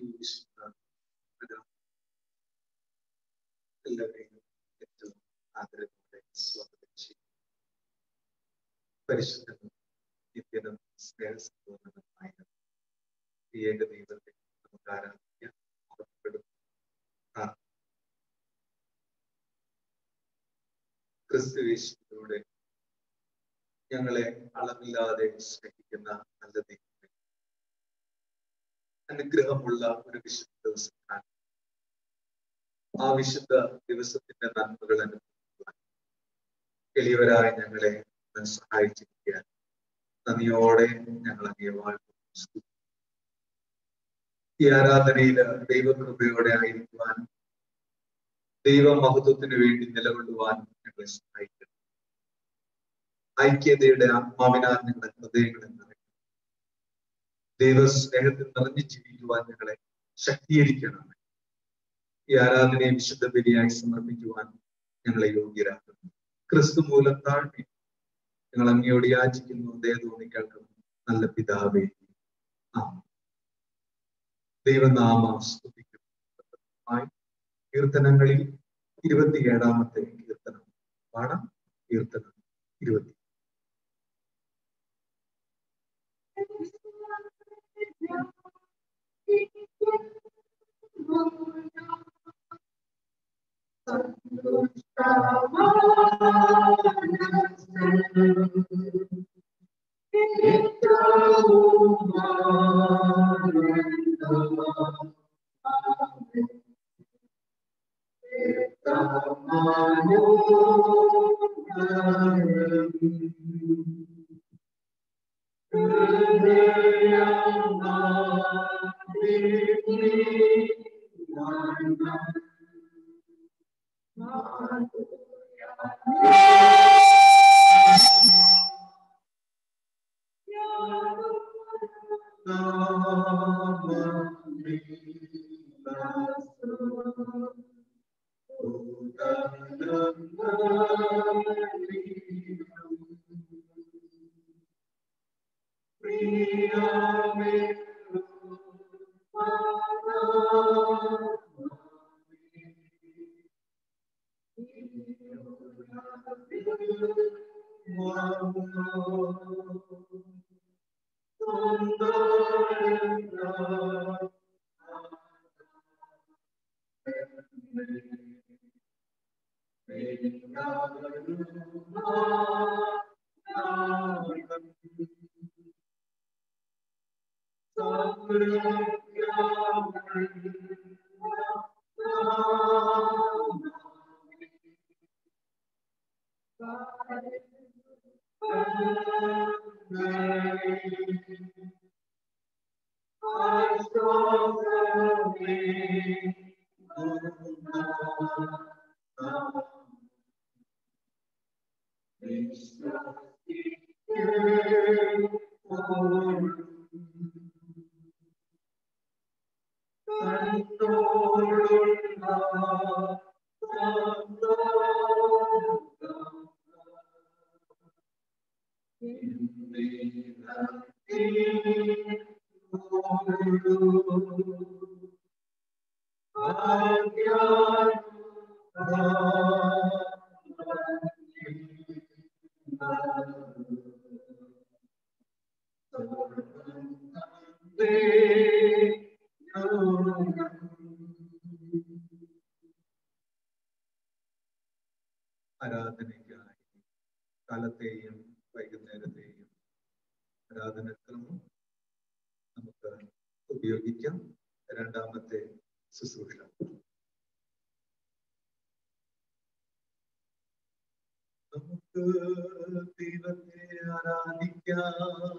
വിശുദ്ധ എല്ലാവരെയും ഏറ്റവും ആദരവോടെ സ്വാഗതം ചെയ്യും പരിശുദ്ധനും നിത്യനും സ്നേഹസമ്പൂർണനുമായ ഏക ദൈവത്തെ നമുക്ക് ആരാധിക്കാം പുറപ്പെടും ക്രിസ്തുവേശിലൂടെ ഞങ്ങളെ അളവില്ലാതെ സ്നേഹിക്കുന്ന നല്ല ദൈവമേ അനുഗ്രഹമുള്ള ഒരു വിശുദ്ധ ദിവസം ആ വിശുദ്ധ ദിവസത്തിന്റെ നന്മകൾ അനുഭവിക്കുവാൻ എളിയവരായ ഞങ്ങളെ സഹായിച്ചിരിക്കാൻ നന്ദിയോടെ ഞങ്ങൾ അങ്ങേ വാഴ്ത്തുന്നു ഈ ആരാധനയിൽ ദൈവകൃപയോടെ ആയിരിക്കുവാനും ദൈവ മഹത്വത്തിന് വേണ്ടി നിലകൊള്ളുവാനും ഞങ്ങളെ സഹായിക്കണം ഐക്യതയുടെ ആത്മാവിനാൽ ഞങ്ങളുടെ ഹൃദയങ്ങളിൽ നിറയ്ക്കണം ദൈവ സ്നേഹത്തിൽ നിറഞ്ഞു ജീവിക്കുവാൻ ഞങ്ങളെ ശക്തീകരിക്കണം ഈ ആരാധനയെ വിശുദ്ധ ബലിയായി സമർപ്പിക്കുവാൻ ഞങ്ങളെ യോഗ്യരാക്കുന്നു ക്രിസ്തു മൂലം താഴ്ത്തി ഞങ്ങൾ അങ്ങയോട് യാചിക്കുന്നു ദയ തോന്നി കേൾക്കണം നല്ല പിതാവേ ആ ദൈവനാമ സ്തുതിക്കുന്നു കീർത്തനങ്ങളിൽ ഇരുപത്തിയേഴാമത്തെ കീർത്തനം പാടാം കീർത്തനം ഇരുപത്തി ആരാധനയ്ക്കായി കാലത്തെയും വൈകുന്നേരത്തെയും ആരാധനക്രമം നമുക്ക് ഉപയോഗിക്കാം രണ്ടാമത്തെ ശുശ്രൂഷ നമുക്ക് ദൈവത്തെ ആരാധിക്കാം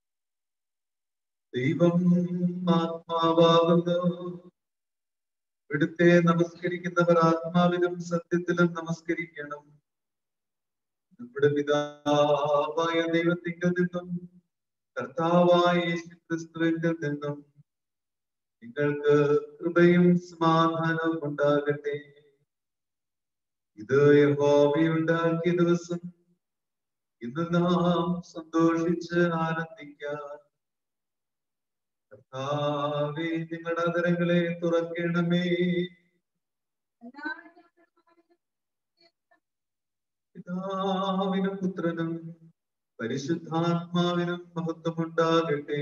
ദൈവം ആത്മാവാകുന്നു ഇവിടുത്തെ നമസ്കരിക്കുന്നവർ ആത്മാവിലും സത്യത്തിലും നമസ്കരിക്കണം നമ്മുടെ പിതാവായ ദൈവത്തിങ്കിൽ നിന്നും കർത്താവായ യേശുക്രിസ്തുവിങ്കിൽ നിന്നും നിങ്ങൾക്ക് കൃപയും സമാധാനവും ഉണ്ടാകട്ടെ ഇത് യഹോവയുണ്ടാക്കിയ ദിവസം ഇന്ന് നാം സന്തോഷിച്ച് ആനന്ദിക്കാം കർത്താവേ നിങ്ങളുടെ അതരങ്ങളെ തുറക്കണമേ പിതാവിനും പുത്രനും പരിശുദ്ധാത്മാവിനും മഹത്വമുണ്ടാകട്ടെ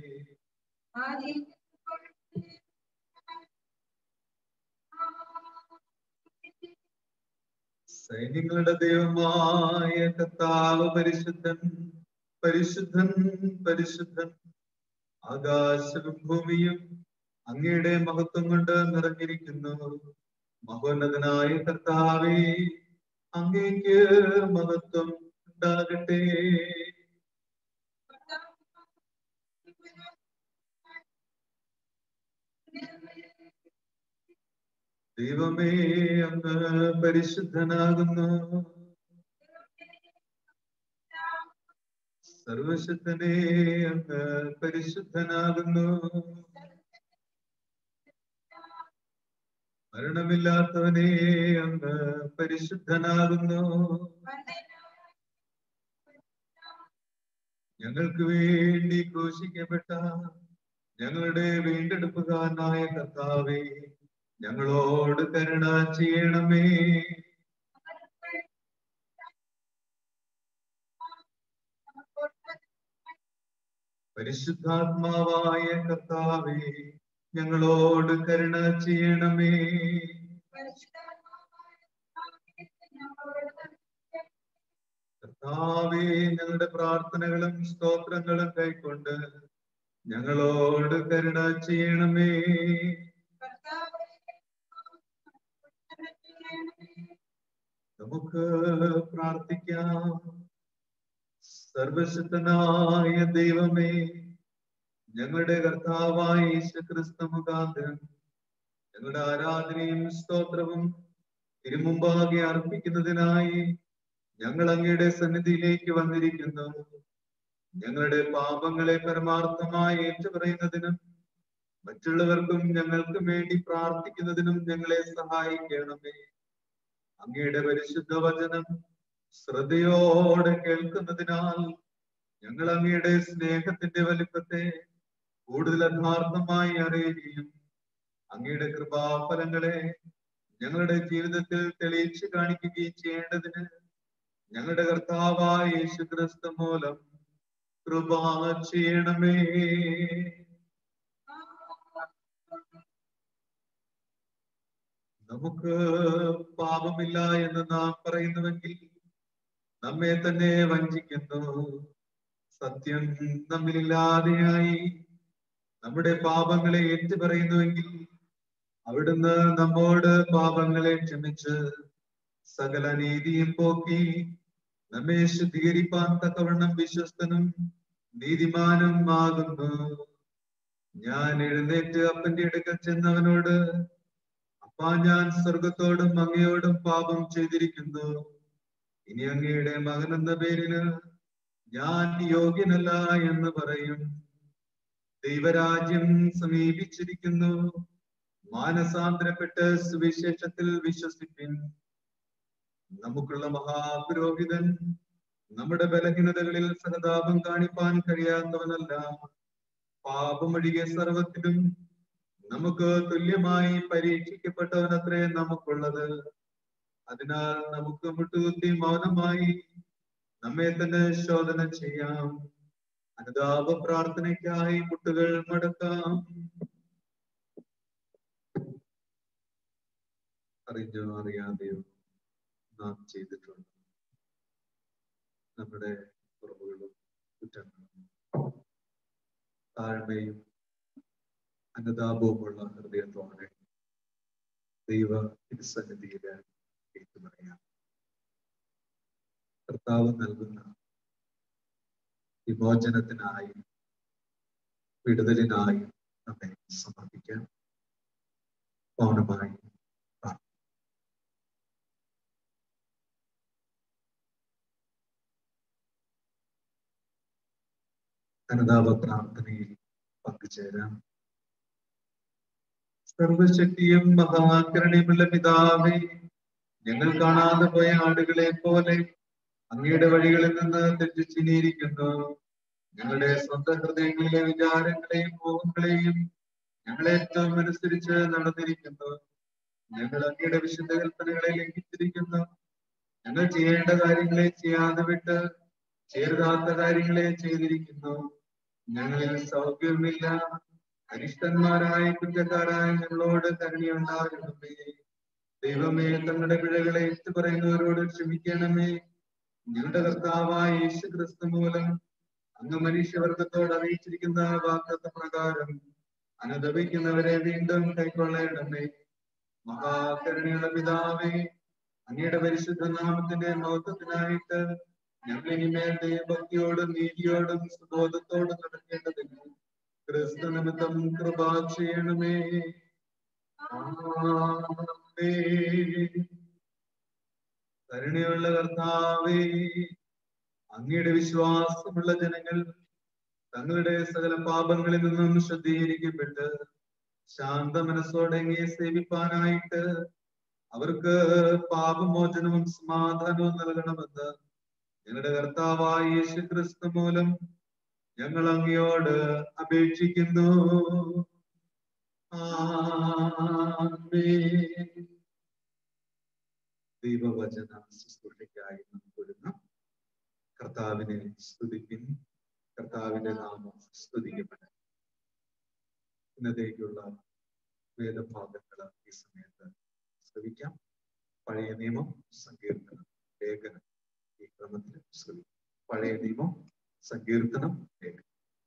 സൈന്യങ്ങളുടെ ദൈവമായ കർത്താവ് പരിശുദ്ധൻ പരിശുദ്ധൻ പരിശുദ്ധൻ ആകാശവും ഭൂമിയും അങ്ങയുടെ മഹത്വം കൊണ്ട് നിറഞ്ഞിരിക്കുന്നു മഹോന്നതനായ കർത്താവേ അങ്ങേക്ക് മഹത്വം ഉണ്ടാകട്ടെ ദൈവമേ അങ്ങ് പരിശുദ്ധനാകുന്നു സർവശക്തനെ അങ്ങ് പരിശുദ്ധനാകുന്നു മരണമില്ലാത്തവനെ അങ്ങ് പരിശുദ്ധനാകുന്നു ഞങ്ങൾക്ക് വേണ്ടി ഘോഷിക്കപ്പെട്ട ഞങ്ങളുടെ വീണ്ടെടുപ്പുകാരനായ കർത്താവേ ഞങ്ങളോട് കരുണ ചെയ്യണമേ പരിശുദ്ധാത്മാവായ കർത്താവേ ഞങ്ങളോട് കരുണ ചെയ്യണമേ കർത്താവേ ഞങ്ങളുടെ പ്രാർത്ഥനകളും സ്തോത്രങ്ങളും കൈക്കൊണ്ട് ഞങ്ങളോട് കരുണ ചെയ്യണമേ നമുക്ക് പ്രാർത്ഥിക്കാം സർവശക്തനായ ദൈവമേ ഞങ്ങളുടെ കർത്താവായ യേശുക്രിസ്തു മുഖാന്തരം ഞങ്ങളുടെ ആരാധനയും സ്തോത്രവും തിരുമുമ്പാകെ അർപ്പിക്കുന്നതിനായി ഞങ്ങൾ അങ്ങയുടെ സന്നിധിയിലേക്ക് വന്നിരിക്കുന്നു ഞങ്ങളുടെ പാപങ്ങളെ പരമാർത്ഥമായി ഏറ്റുപറയുന്നതിനും മറ്റുള്ളവർക്കും ഞങ്ങൾക്കും വേണ്ടി പ്രാർത്ഥിക്കുന്നതിനും ഞങ്ങളെ സഹായിക്കണമേ അങ്ങയുടെ പരിശുദ്ധ വചനം ശ്രദ്ധയോടെ കേൾക്കുന്നതിനാൽ ഞങ്ങൾ അങ്ങയുടെ സ്നേഹത്തിന്റെ വലിപ്പത്തെ കൂടുതൽ യഥാർത്ഥമായി അറിയുകയും അങ്ങയുടെ കൃപാഫലങ്ങളെ ഞങ്ങളുടെ ജീവിതത്തിൽ തെളിയിച്ചു കാണിക്കുകയും ചെയ്യേണ്ടതിന് ഞങ്ങളുടെ കർത്താവായ യേശു ക്രിസ്തു മൂലം കൃപ ചെയ്യണമേ നമുക്ക് പാപമില്ല എന്ന് നാം പറയുന്നുവെങ്കിൽ നമ്മെ തന്നെ വഞ്ചിക്കുന്നു സത്യം നമ്മിലില്ലാതെയായി നമ്മുടെ പാപങ്ങളെ ഏറ്റുപറയുന്നുവെങ്കിൽ അവിടുന്ന് നമ്മോട് പാപങ്ങളെ ക്ഷമിച്ച് സകല നീതിയും പോക്കി നമ്മെ ശുദ്ധീകരിപ്പാൻ തക്കവണ്ണം വിശ്വസ്തനും നീതിമാനും ആകുന്നു ഞാൻ എഴുന്നേറ്റ് അപ്പന്റെ അടുക്കൽ ചെന്നവനോട് അപ്പാ ഞാൻ സ്വർഗത്തോടും അങ്ങയോടും പാപം ചെയ്തിരിക്കുന്നു ഇനി അങ്ങയുടെ മകൻ എന്ന പേരിന് ഞാൻ യോഗ്യനല്ല എന്ന് പറയും ദൈവരാജ്യം സമീപിച്ചിരിക്കുന്നു മാനസാന്തരപ്പെട്ട് സുവിശേഷത്തിൽ വിശ്വസിപ്പിൻ നമുക്കുള്ള മഹാപുരോഹിതൻ നമ്മുടെ ബലഹീനതകളിൽ സഹതാപം കാണിപ്പാൻ കഴിയാത്തവനല്ല പാപമൊഴികെ സർവത്തിലും നമുക്ക് തുല്യമായി പരീക്ഷിക്കപ്പെട്ടവനത്രേ നമുക്കുള്ളത് അതിനാൽ നമുക്ക് മുട്ടുകുത്തി മൗനമായി നമ്മെ തന്നെ ശോധന ചെയ്യാം അനുതാപ പ്രാർത്ഥനയ്ക്കായി മുട്ടുകൾ മടക്കാം അറിഞ്ഞോ അറിയാതെയോ നാം ചെയ്തിട്ടുണ്ട് നമ്മുടെ കുറവുകളും കുറ്റങ്ങളും താഴ്മയും അനുതാപവുമുള്ള ഹൃദയത്തോടെ ദൈവ തിരുസന്നിധിയില് ഏറ്റുപറയാം കർത്താവ് നൽകുന്ന വിമോചനത്തിനായി വിടുതലിനായി നമ്മെ സമർപ്പിക്കാം മൗനമായി അനുതാപ പ്രാർത്ഥനയിൽ പങ്കുചേരാം സർവശക്തിയും മഹാകരുണയുമുള്ള പിതാവേ ഞങ്ങൾ കാണാതെ പോയ ആടുകളെ പോലെ അങ്ങയുടെ വഴികളിൽ നിന്ന് തെറ്റിച്ചിനിയിരിക്കുന്നു ഞങ്ങളുടെ സ്വന്തം ഹൃദയങ്ങളിലെ വിചാരങ്ങളെയും മോഹങ്ങളെയും ഞങ്ങൾ ഏറ്റവും അനുസരിച്ച് നടന്നിരിക്കുന്നു ഞങ്ങൾ അങ്ങയുടെ വിശുദ്ധ കൽപ്പനകളെ ലംഘിച്ചിരിക്കുന്നു ഞങ്ങൾ ചെയ്യേണ്ട കാര്യങ്ങളെ ചെയ്യാതെ വിട്ട് ചേർതാത്ത കാര്യങ്ങളെ ചെയ്തിരിക്കുന്നു ഞങ്ങളിൽ സൗഖ്യമില്ല അരിഷ്ടന്മാരായ കുറ്റക്കാരായ ഞങ്ങളോട് കരുണയുണ്ടാകണമേ ദൈവമേ തങ്ങളുടെ പിഴകളെ ഏറ്റു പറയുന്നവരോട് ക്ഷമിക്കണമേ ഞങ്ങളുടെ കർത്താവായ യേശു ക്രിസ്തു മൂലം അങ്ങ് മനുഷ്യവർഗത്തോട് അറിയിച്ചിരിക്കുന്ന വാക്കത്ത പ്രകാരം അനുദപിക്കുന്നവരെ വീണ്ടും കൈക്കൊള്ളണമേ മഹാകരുണയുള്ള പിതാവേ അങ്ങയുടെ പരിശുദ്ധ നാമത്തിന്റെ മഹത്വത്തിനായിട്ട് ഞങ്ങൾ ഇനിമേൽ ദൈവഭക്തിയോടും നീതിയോടും സുബോധത്തോടും നടക്കേണ്ടതിന് ക്രിസ്തു നിമിത്തം കൃപ ചെയ്യണമേ ആമേൻ. കരുണയുള്ള കർത്താവേ അങ്ങയുടെ വിശ്വാസമുള്ള ജനങ്ങൾ തങ്ങളുടെ സകല പാപങ്ങളിൽ നിന്നും ശുദ്ധീകരിക്കപ്പെട്ട് ശാന്ത മനസ്സോടെ അങ്ങയെ സേവിപ്പാനായിട്ട് അവർക്ക് പാപമോചനവും സമാധാനവും നൽകണമെന്ന് ഞങ്ങളുടെ കർത്താവായ യേശു ക്രിസ്തു മൂലം ഞങ്ങൾ അങ്ങയോട് അപേക്ഷിക്കുന്നു ആമേൻ. ദൈവവചന ശുശ്രൂഷയ്ക്കായി നമുക്ക് ഒരുങ്ങാം കർത്താവിനെ സ്തുതിപ്പിൻ കർത്താവിന്റെ നാമം സ്തുതിക്കപ്പെടട്ടെ ഇന്നത്തേക്കുള്ള വേദഭാഗങ്ങൾ ഈ സമയത്ത് ശ്രവിക്കാം പഴയ നിയമം സങ്കീർത്തനം ലേഖനം ഈ ക്രമത്തിൽ ശ്രമിക്കാം പഴയ നിയമം സങ്കീർത്തനം ലേഖനം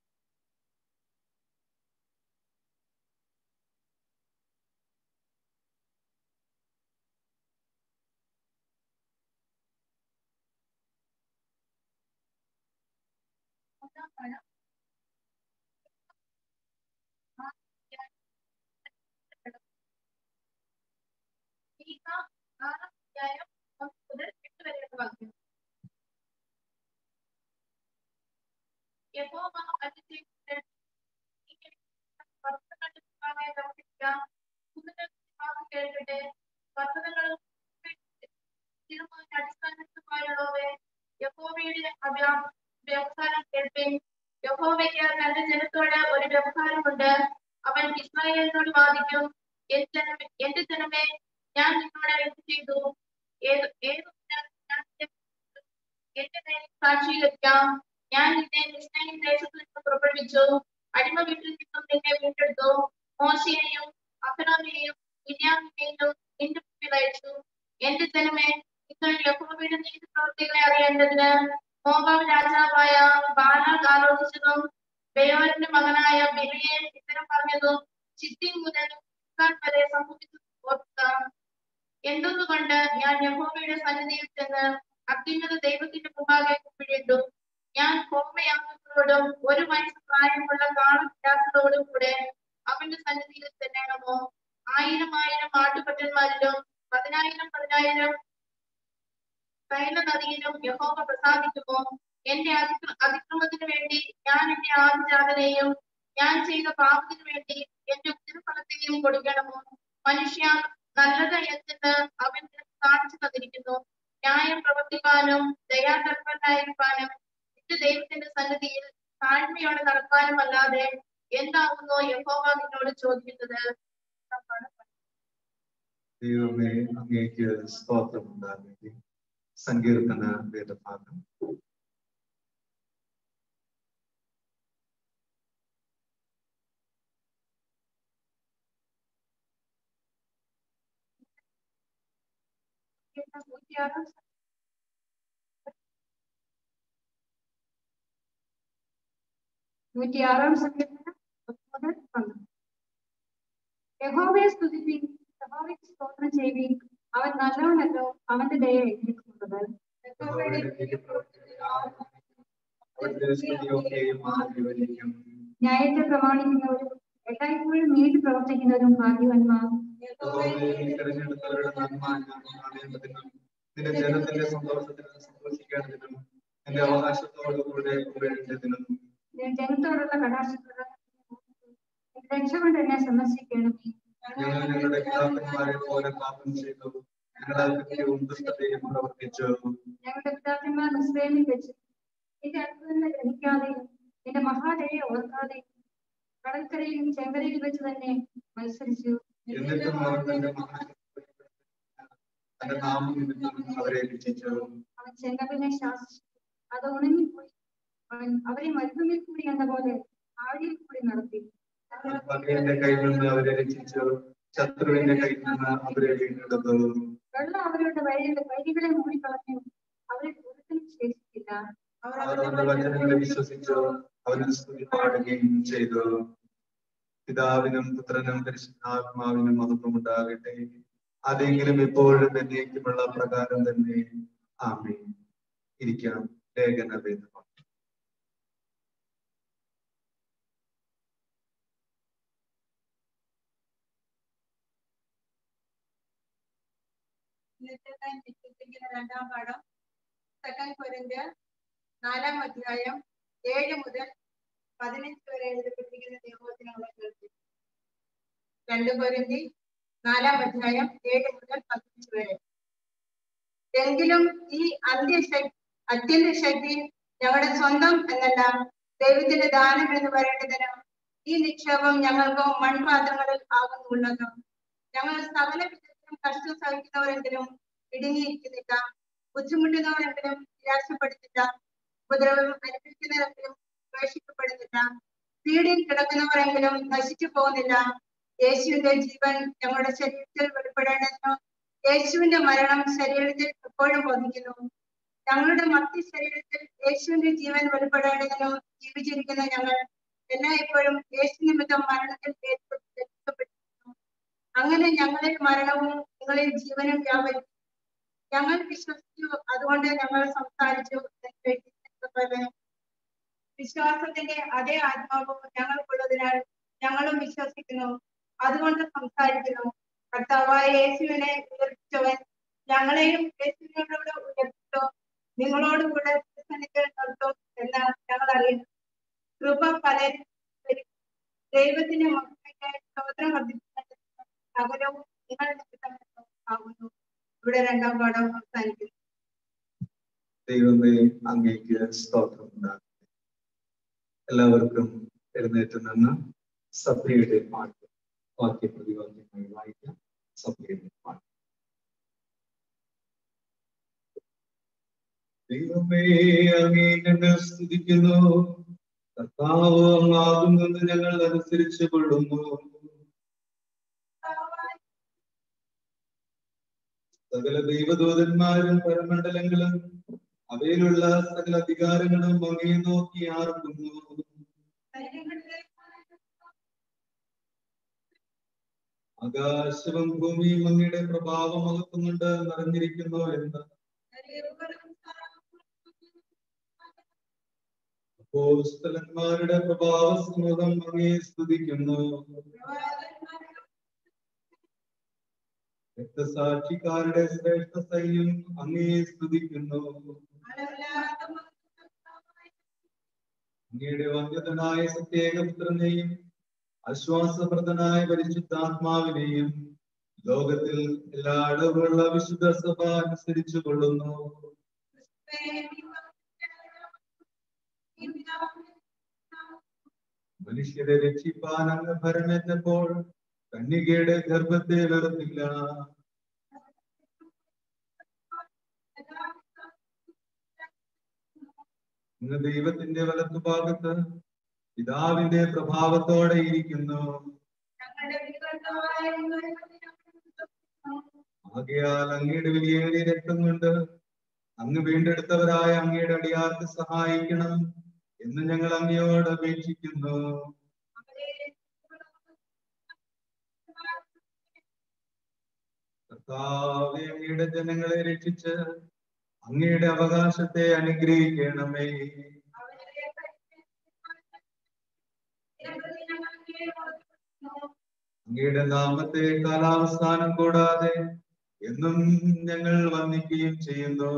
യഹോവ അരുളിച്ചെയ്തത് ഇങ്ങനെ വസ്ത്രങ്ങളുടെ മുമ്പാകെ പ്രവർത്തിക്കുക. ഭൂമിയുടെ ഭാഗം കേൾക്കട്ടെ. വസ്ത്രങ്ങളും സ്ഥിരമായ അടിസ്ഥാനത്തുമായുള്ളവരെ യഹോവയുടെ അഭ്യാ- വ്യവഹാരം കേൾപ്പിൻ. യഹോവയ്ക്ക് തന്റെ ജനത്തോട് ഒരു വ്യവഹാരമുണ്ട് അവൻ ഇസ്രായേലിനോട് വാദിക്കും എൻ ജനമേ എന്റെ ജനമേ ഞാൻ നിന്നോട് എന്ത് ചെയ്തു ഏത് ഏത് ഞാൻ നിന്നെ എന്റെ നേരെ സാക്ഷീകരിക്കാം ഞാൻ നിന്നെ മിസ്രയീം ദേശത്ത് നിന്ന് പുറപ്പെടുവിച്ചു അടിമ വീട്ടിൽ നിന്നും നിന്നെ വീണ്ടെടുത്തു മോശയെയും അഹ്റോനെയും മിര്യാമിനെയും നിന്റെ മുമ്പിൽ അയച്ചു എന്റെ ജനമേ നിങ്ങൾ യഹോവയുടെ നീതി പ്രവർത്തികളെ അറിയേണ്ടതിന് മോവാബ് രാജാവായ ബാലാൽ ആലോചിച്ചതും ബയോരിന്റെ മകനായ ബിലിയെ ഇത്തരം പറഞ്ഞതും ചിത്തി മുതൽ ഇസ്കാൻ വരെ സംഭവിച്ചു ഓർക്കുക എന്തൊന്നുകൊണ്ട് ഞാൻ യഹോവയുടെ സന്നിധിയിൽ ചെന്ന് അത്യുന്നത ദൈവത്തിന്റെ മുമ്പാകെ കുപ്പിഴിട്ടു ഞാൻ ഹോമയാഗങ്ങളോടും ഒരു വയസ്സ് പ്രായമുള്ള കാളവിലാസത്തോടും കൂടെ അവന്റെ സന്നിധിയിൽ ചെല്ലണമോ ആയിരം ആയിരം ആട്ടുപറ്റന്മാരിലും പതിനായിരം പതിനായിരം തൈല നദിയിലും യഹോവ പ്രസാദിക്കുമോ എന്റെ അതിക്ര അതിക്രമത്തിന് വേണ്ടി ഞാൻ എന്റെ ആദിജാതനെയും ഞാൻ ചെയ്ത പാപത്തിന് വേണ്ടി എന്റെ ഉത്തരഫലത്തെയും കൊടുക്കണമോ മനുഷ്യ നല്ലത് എന്തെന്ന് അവൻ നിനക്ക് കാണിച്ചു തന്നിരിക്കുന്നു ന്യായം പ്രവർത്തിക്കാനും ദയാതൽപരനായിരിക്കാനും നിന്റെ ദൈവത്തിന്റെ സന്നിധിയിൽ താഴ്മയോടെ നടക്കാനും അല്ലാതെ എന്താകുന്നു യഹോവ നിന്നോട് ചോദിക്കുന്നത് ദൈവമേ അങ്ങേക്ക് സ്തോത്രം ഉണ്ടാകട്ടെ സങ്കീർത്തന വേദഭാഗം നൂറ്റിയാറാം നൂറ്റിയാറാം സങ്കീർത്തനം ഒന്ന് മുതൽ പന്ത്രണ്ട് യഹോവയെ സ്തുതിപ്പിൻ യഹോവയ്ക്ക് സ്തോത്രം ചെയ്യുവിൻ അവൻ നല്ലവനല്ലോ അവന്റെ ദയ എന്നേക്കുമുള്ളത് യഹോവയുടെ നീതിപ്രവൃത്തികളെ ആരാധിക്കും. അവിടുത്തെ സ്തുതിയൊക്കെയും ആദ്യവരിക്കും ന്യായത്തെ പ്രമാണിക്കുന്നവരും എല്ലായ്പ്പോഴും നീതി പ്രവർത്തിക്കുന്നവരും ഭാഗ്യവന്മാർ യഹോവയെ നീ തിരഞ്ഞെടുത്തവരുടെ നന്മ ഞാൻ കാണേണ്ടതിനും നിന്റെ ജനത്തിന്റെ സന്തോഷത്തിന് സന്തോഷിക്കേണ്ടതിനും നിന്റെ അവകാശത്തോടുകൂടെ കൂടേണ്ടതിനും നിന്റെ ജനത്തോടുള്ള കടാക്ഷത്തോട് രക്ഷകൊണ്ട് എന്നെ സന്ദർശിക്കണമേ ഞങ്ങൾ ഞങ്ങളുടെ പിതാക്കന്മാരെ പോലെ പാപം ചെയ്തു ഞങ്ങളുടെ കൃത്യവും ദുഷ്ടതയും പ്രവർത്തിച്ചു ഞങ്ങളുടെ പിതാക്കന്മാർ ഇസ്രയേലിൽ വെച്ച് നിന്റെ അത്ഭുതങ്ങൾ ഗ്രഹിക്കാതെയും നിന്റെ മഹാദയെ ഓർക്കാതെ കടൽക്കരയിലും ചെങ്കരയിലും വെച്ച് തന്നെ മത്സരിച്ചു എന്നിട്ടും അവർ തന്റെ മഹാ തന്റെ നാമം നിമിത്തം അവരെ രക്ഷിച്ചു അവൻ ചെങ്കടലിനെ ശാസിച്ചു അത് ഉണങ്ങിപ്പോയി അവൻ അവരെ മരുഭൂമിയിൽ കൂടി എന്ന പോലെ ആഴിയിൽ കൂടി നടത്തി പകയുടെ കയ്യിൽ നിന്ന് അവരെ രക്ഷിച്ചു ശത്രുവിന്റെ കയ്യിൽ നിന്ന് അവരെ വീണ്ടെടുത്തു വെള്ളം അവരുടെ വഴിയുടെ വഴികളെ മൂടിക്കളഞ്ഞു അവരെ ഒരുത്തിനും ശേഷിച്ചില്ല അവർ അവരുടെ വചനങ്ങളെ വിശ്വസിച്ചു അവന് സ്തുതി പാടുകയും ചെയ്തു പിതാവിനും പുത്രനും പരിശുദ്ധാത്മാവിനും മഹത്വം ഉണ്ടാകട്ടെ അതെങ്കിലും ഇപ്പോഴും എന്നേക്കുമുള്ള പ്രകാരം തന്നെ ആമേ ഇരിക്കാം ലേഖനവേദം ഇന്നത്തെ വിശ്വസിക്കുന്ന രണ്ടാം പാഠം സെക്കൻഡ് കൊരിന്ത്യർ നാലാം അധ്യായം ഏഴ് മുതൽ പതിനഞ്ച് വരെ എഴുതപ്പെട്ടിരിക്കുന്ന നിയമത്തിനുള്ള കേൾക്കും രണ്ട് കൊരിന്തി നാലാം അധ്യായം ഏഴ് മുതൽ പതിനഞ്ച് വരെ എങ്കിലും ഈ അന്ത്യശക്തി അത്യന്ത ശക്തി ഞങ്ങളുടെ സ്വന്തം എന്നല്ല ദൈവത്തിന്റെ ദാനം എന്ന് പറയേണ്ടതിന് ഈ നിക്ഷേപം ഞങ്ങൾക്ക് മൺപാത്രങ്ങളിൽ ആകുന്നുള്ളത് ഞങ്ങൾ സകല വിധത്തിലും കഷ്ടം സഹിക്കുന്നവരെങ്കിലും ഇടുങ്ങിയിരിക്കുന്നില്ല ബുദ്ധിമുട്ടുന്നവരെങ്കിലും നിരാശപ്പെടുന്നില്ല ഉപദ്രവം അനുഭവിക്കുന്നവരെങ്കിലും ഉപേക്ഷിക്കപ്പെടുന്നില്ല പീഡിയിൽ കിടക്കുന്നവരെങ്കിലും നശിച്ചു പോകുന്നില്ല യേശുവിന്റെ ജീവൻ ഞങ്ങളുടെ ശരീരത്തിൽ വെളിപ്പെടേണ്ടതിനും യേശുവിന്റെ മരണം ശരീരത്തിൽ എപ്പോഴും ബോധിക്കുന്നു ഞങ്ങളുടെ മറ്റ് ശരീരത്തിൽ യേശുവിന്റെ ജീവൻ വെളിപ്പെടേണ്ടതിനും ജീവിച്ചിരിക്കുന്ന ഞങ്ങൾ എല്ലായ്പ്പോഴും യേശു നിമിത്തം മരണത്തിൽ ഏർപ്പെടുത്തപ്പെട്ടിരിക്കുന്നു അങ്ങനെ ഞങ്ങളിൽ മരണവും നിങ്ങളിൽ ജീവനും വ്യാപരിക്കും ഞങ്ങൾ വിശ്വസിച്ചു അതുകൊണ്ട് ഞങ്ങൾ സംസാരിച്ചു എന്ന് എഴുതിയിരിക്കുന്നതുപോലെ വിശ്വാസത്തിന്റെ അതേ ആത്മാവ് ഞങ്ങൾക്കുള്ളതിനാൽ ഞങ്ങളും വിശ്വസിക്കുന്നു അതുകൊണ്ട് സംസാരിക്കുന്നു കർത്താവായ യേശുവിനെ ഉയർപ്പിച്ചവൻ ഞങ്ങളെയും യേശുവിനോട് ഉയർപ്പിച്ചോ നിങ്ങളോട് കൂടെ ക്രിസ്തനിക്കൽ നിർത്തും എന്ന് ഞങ്ങൾ അറിയുന്നു കൃപ പലരും ദൈവത്തിന്റെ മക്കളുടെ സ്തോത്രം വർദ്ധിപ്പിക്കുന്നത് സകലവും നിങ്ങൾ നിമിത്തം ആകുന്നു ഇവിടെ രണ്ടാം പാഠം അവസാനിക്കുന്നു ദൈവമേ അങ്ങേക്ക് സ്തോത്രം ഉണ്ടാകട്ടെ എല്ലാവർക്കും എഴുന്നേറ്റ് നിന്ന് സഭയുടെ പാട്ട് വാക്യ പ്രതിവാക്യമായി വായിക്കാം സഭയുടെ പാട്ട് ദൈവമേ അങ്ങേ ഞങ്ങൾ സ്തുതിക്കുന്നു കർത്താവ് അങ്ങാകുന്നത് ഞങ്ങൾ അനുസരിച്ചു കൊള്ളുന്നു സകല ദൈവദൂതന്മാരും പരമണ്ഡലങ്ങളും അവയിലുള്ള സകല അധികാരങ്ങളും അങ്ങേ നോക്കി ആർക്കുന്നു ആകാശവും ഭൂമിയും അങ്ങയുടെ പ്രഭാവം അകത്തുന്നുണ്ട് നിറഞ്ഞിരിക്കുന്നു എന്ന് അപ്പോസ്തലന്മാരുടെ പ്രഭാവ സമൂഹം അങ്ങേ സ്തുതിക്കുന്നു രക്തസാക്ഷിക്കാരുടെ ശ്രേഷ്ഠ സൈന്യം അങ്ങേ സ്തുതിക്കുന്നു അങ്ങയുടെ വന്ധ്യതനായ സത്യേകപുത്രനെയും ആശ്വാസപ്രദനായ പരിശുദ്ധാത്മാവിനെയും ലോകത്തിൽ എല്ലാ അടവുള്ള വിശുദ്ധ സഭ അനുസരിച്ചു കൊള്ളുന്നു മനുഷ്യരെ രക്ഷിപ്പാൻ അങ്ങ് ഭരമേറ്റപ്പോൾ കന്യകയുടെ ഗർഭത്തെ വെറുത്തില്ല അങ്ങ് ദൈവത്തിന്റെ വലത്തുഭാഗത്ത് പിതാവിന്റെ പ്രഭാവത്തോടെ ഇരിക്കുന്നു ആകയാൽ അങ്ങയുടെ വിലയേറിയ രക്തം കൊണ്ട് അങ്ങ് വീണ്ടെടുത്തവരായ അങ്ങയുടെ അടിയാർക്ക് സഹായിക്കണം എന്ന് ഞങ്ങൾ അങ്ങയോട് അപേക്ഷിക്കുന്നു കർത്താവെ അങ്ങയുടെ ജനങ്ങളെ രക്ഷിച്ച് അങ്ങയുടെ അവകാശത്തെ അനുഗ്രഹിക്കണമേ അങ്ങയുടെ നാമത്തെ കാലാവസ്ഥാനം കൂടാതെ എന്നും ഞങ്ങൾ വന്ദിക്കുകയും ചെയ്യുന്നു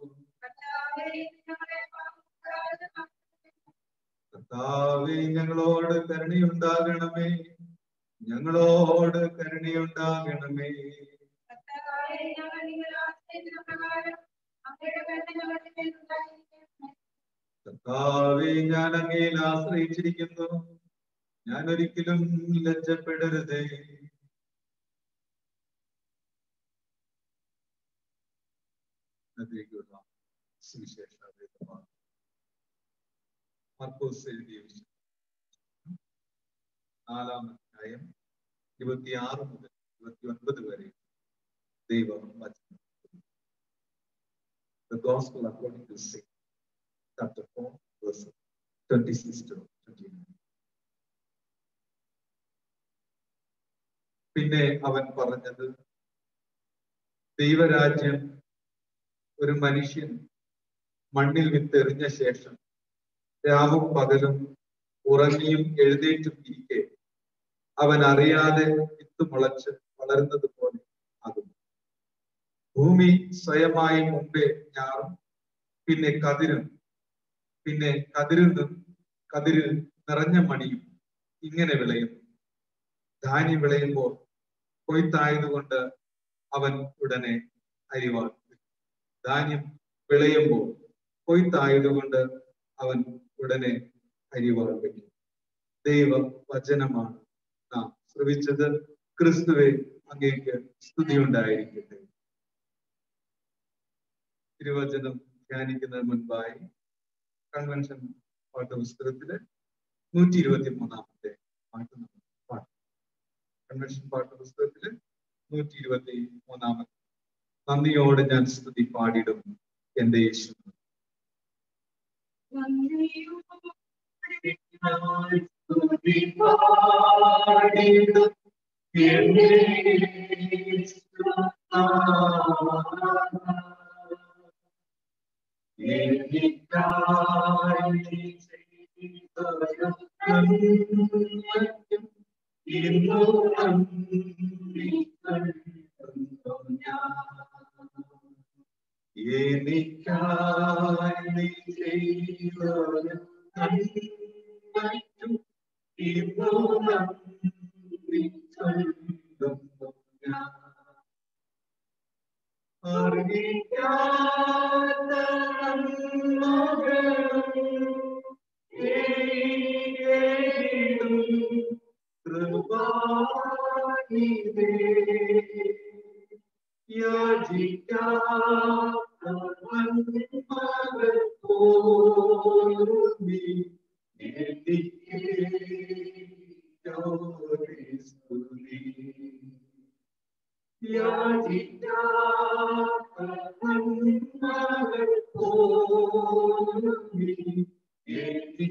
കർത്താവെ ഞങ്ങളോട് കരുണയുണ്ടാകണമേ ഞങ്ങളോട് കരുണയുണ്ടാകണമേ കർത്താവെ ഞാൻ അങ്ങയിൽ ആശ്രയിച്ചിരിക്കുന്നു ഞാൻ ഒരിക്കലും ലജ്ജപ്പെടരുതേ അതിലേക്കുള്ള സുവിശേഷ വേദഭാഗം. മർക്കോസ് എഴുതിയ വിശുദ്ധ നാലാം അധ്യായം ഇരുപത്തിയാറ് മുതൽ ഇരുപത്തി ഒൻപത് വരെ ദൈവം വചനം The Gospel according to St. chapter 4, verse 26 to 29. പിന്നെ അവൻ പറഞ്ഞത് ദൈവരാജ്യം ഒരു മനുഷ്യൻ മണ്ണിൽ വിത്തെറിഞ്ഞ ശേഷം രാവും പകലും ഉറങ്ങിയും എഴുന്നേറ്റും ഇരിക്കെ അവൻ അറിയാതെ വിത്ത് മുളച്ച് വളരുന്നത് പോലെ ആകുന്നു ഭൂമി സ്വയമായി മുമ്പേ ഞാറും പിന്നെ കതിരും പിന്നെ കതിരിൽ നിന്നും കതിരിൽ നിറഞ്ഞ മണിയും ഇങ്ങനെ വിളയുന്നു ധാന്യം വിളയുമ്പോൾ കൊയ്ത്തായതുകൊണ്ട് അവൻ ഉടനെ അരിവാൾ ധാന്യം വിളയുമ്പോൾ കൊയ്ത്തായതുകൊണ്ട് അവൻ ഉടനെ അരിവാൾ വയ്ക്കും ദൈവ വചനമാണ് നാം ശ്രവിച്ചത് ക്രിസ്തുവെ അങ്ങേക്ക് സ്തുതിയുണ്ടായിരിക്കട്ടെ തിരുവചനം ധ്യാനിക്കുന്നതിന് മുൻപായി കൺവെൻഷൻ പാഠപുസ്തകത്തില് നൂറ്റി ഇരുപത്തി മൂന്നാമത്തെ പാട്ട് നമ്മൾ പാടും കൺവെൻഷൻ പാഠപുസ്തകത്തില് നൂറ്റി ഇരുപത്തി മൂന്നാമത്തെ നന്ദിയോടെ ഞാൻ സ്തുതി പാടിടും എന്റെ യേശു എനിക്കായി നീ ചെയ്തത് നന്മയ്ക്കും ഇന്നും നന്ദി ചൊല്ലുന്നു ഞാൻ. അറിയിക്കാത്ത നന്മകളും ഏകിടും കൃപാനിധേ. യാചിക്കാത്ത നന്മകൾ പോലും നീ എനിക്ക് യോടെ സ്തുതി. യാചിക്കാത്ത നന്മകൾ പോലും നീ എനിക്ക്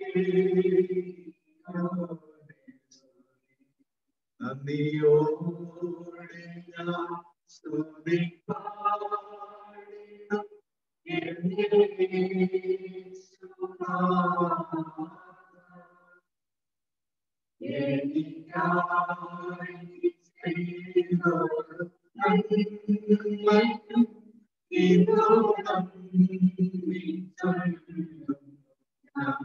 യോടെ സ്തുതി. നന്ദിയോടെ ഞാൻ സ്തുതി പാടിടും എന്റെ യേശുനാഥാ. എനിക്കായി ചെയ്തത് നന്മയ്ക്കും ഇന്നും നന്ദി ചൊല്ലുന്നു ഞാൻ.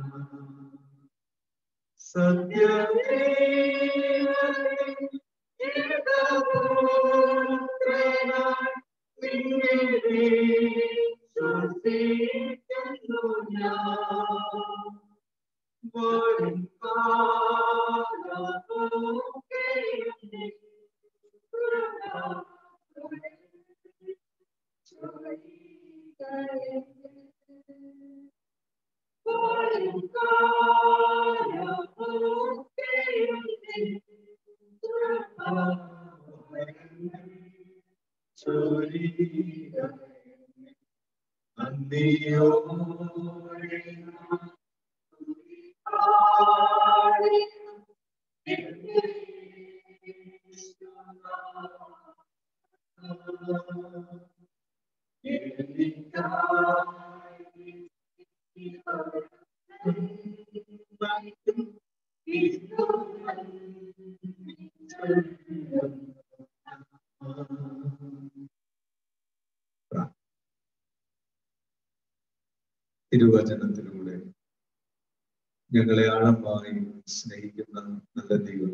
തിരുവചനത്തിലൂടെ ഞങ്ങളെ ആഴമായി സ്നേഹിക്കുന്ന നല്ല ദൈവം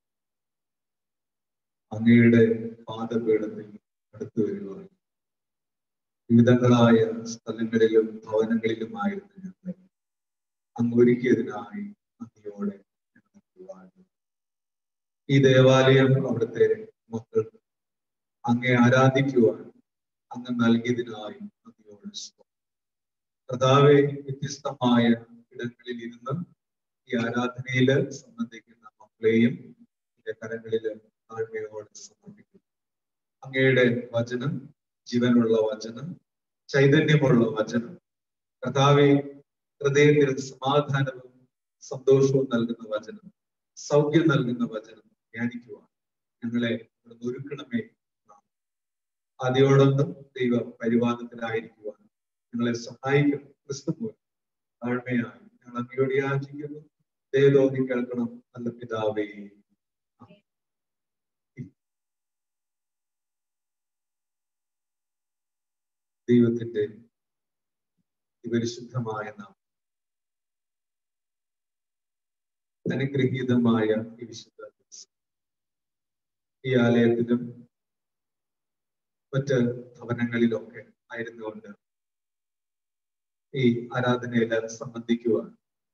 അങ്ങയുടെ പാദപീഠത്തിൽ അടുത്തു വരുവാൻ വിവിധങ്ങളായ സ്ഥലങ്ങളിലും ഭവനങ്ങളിലുമായിരുന്നു ഞങ്ങളെ അങ്ങ് ഒരുക്കിയതിനായി നന്ദിയോടെ ഞങ്ങൾ വാഴുന്നു ഈ ദേവാലയം അവിടുത്തെ മക്കൾക്ക് അങ്ങേ ആരാധിക്കുവാൻ അങ്ങ് നൽകിയതിനായി നന്ദിയോടെ സ്തോത്രം. കർത്താവെ വ്യത്യസ്തമായ ഇടങ്ങളിൽ ഇരുന്ന് ഈ ആരാധനയില് സംബന്ധിക്കുന്ന മക്കളെയും എന്റെ കരങ്ങളിൽ താഴ്മയോടെ സമർപ്പിക്കുന്നു അങ്ങയുടെ വചനം ജീവനുള്ള വചനം ചൈതന്യമുള്ള വചനം കർത്താവെ ഹൃദയത്തിന് സമാധാനവും സന്തോഷവും നൽകുന്ന വചനം സൗഖ്യം നൽകുന്ന വചനം ധ്യാനിക്കുവാൻ ഞങ്ങളെ ഇവിടുന്ന് ഒരുക്കണമേ എന്നാണ്. ആദ്യോടൊന്നും ദൈവ പരിവാദത്തിലായിരിക്കുവാൻ ഞങ്ങളെ സഹായിക്കണം ക്രിസ്തു മൂലം താഴ്മയായി ഞങ്ങൾ അങ്ങയോട് യാചിക്കുന്നു ദയതോന്നി കേൾക്കണം നല്ല പിതാവേ ആമേൻ. ദൈവത്തിന്റെ ഈ പരിശുദ്ധമായ നാം അനുഗ്രഹീതമായ ഈ വിശുദ്ധ ദിവസം ഈ ആലയത്തിലും മറ്റ് ഭവനങ്ങളിലൊക്കെ ആയിരുന്നുകൊണ്ട് ഈ ആരാധനയിൽ സംബന്ധിക്കുവാൻ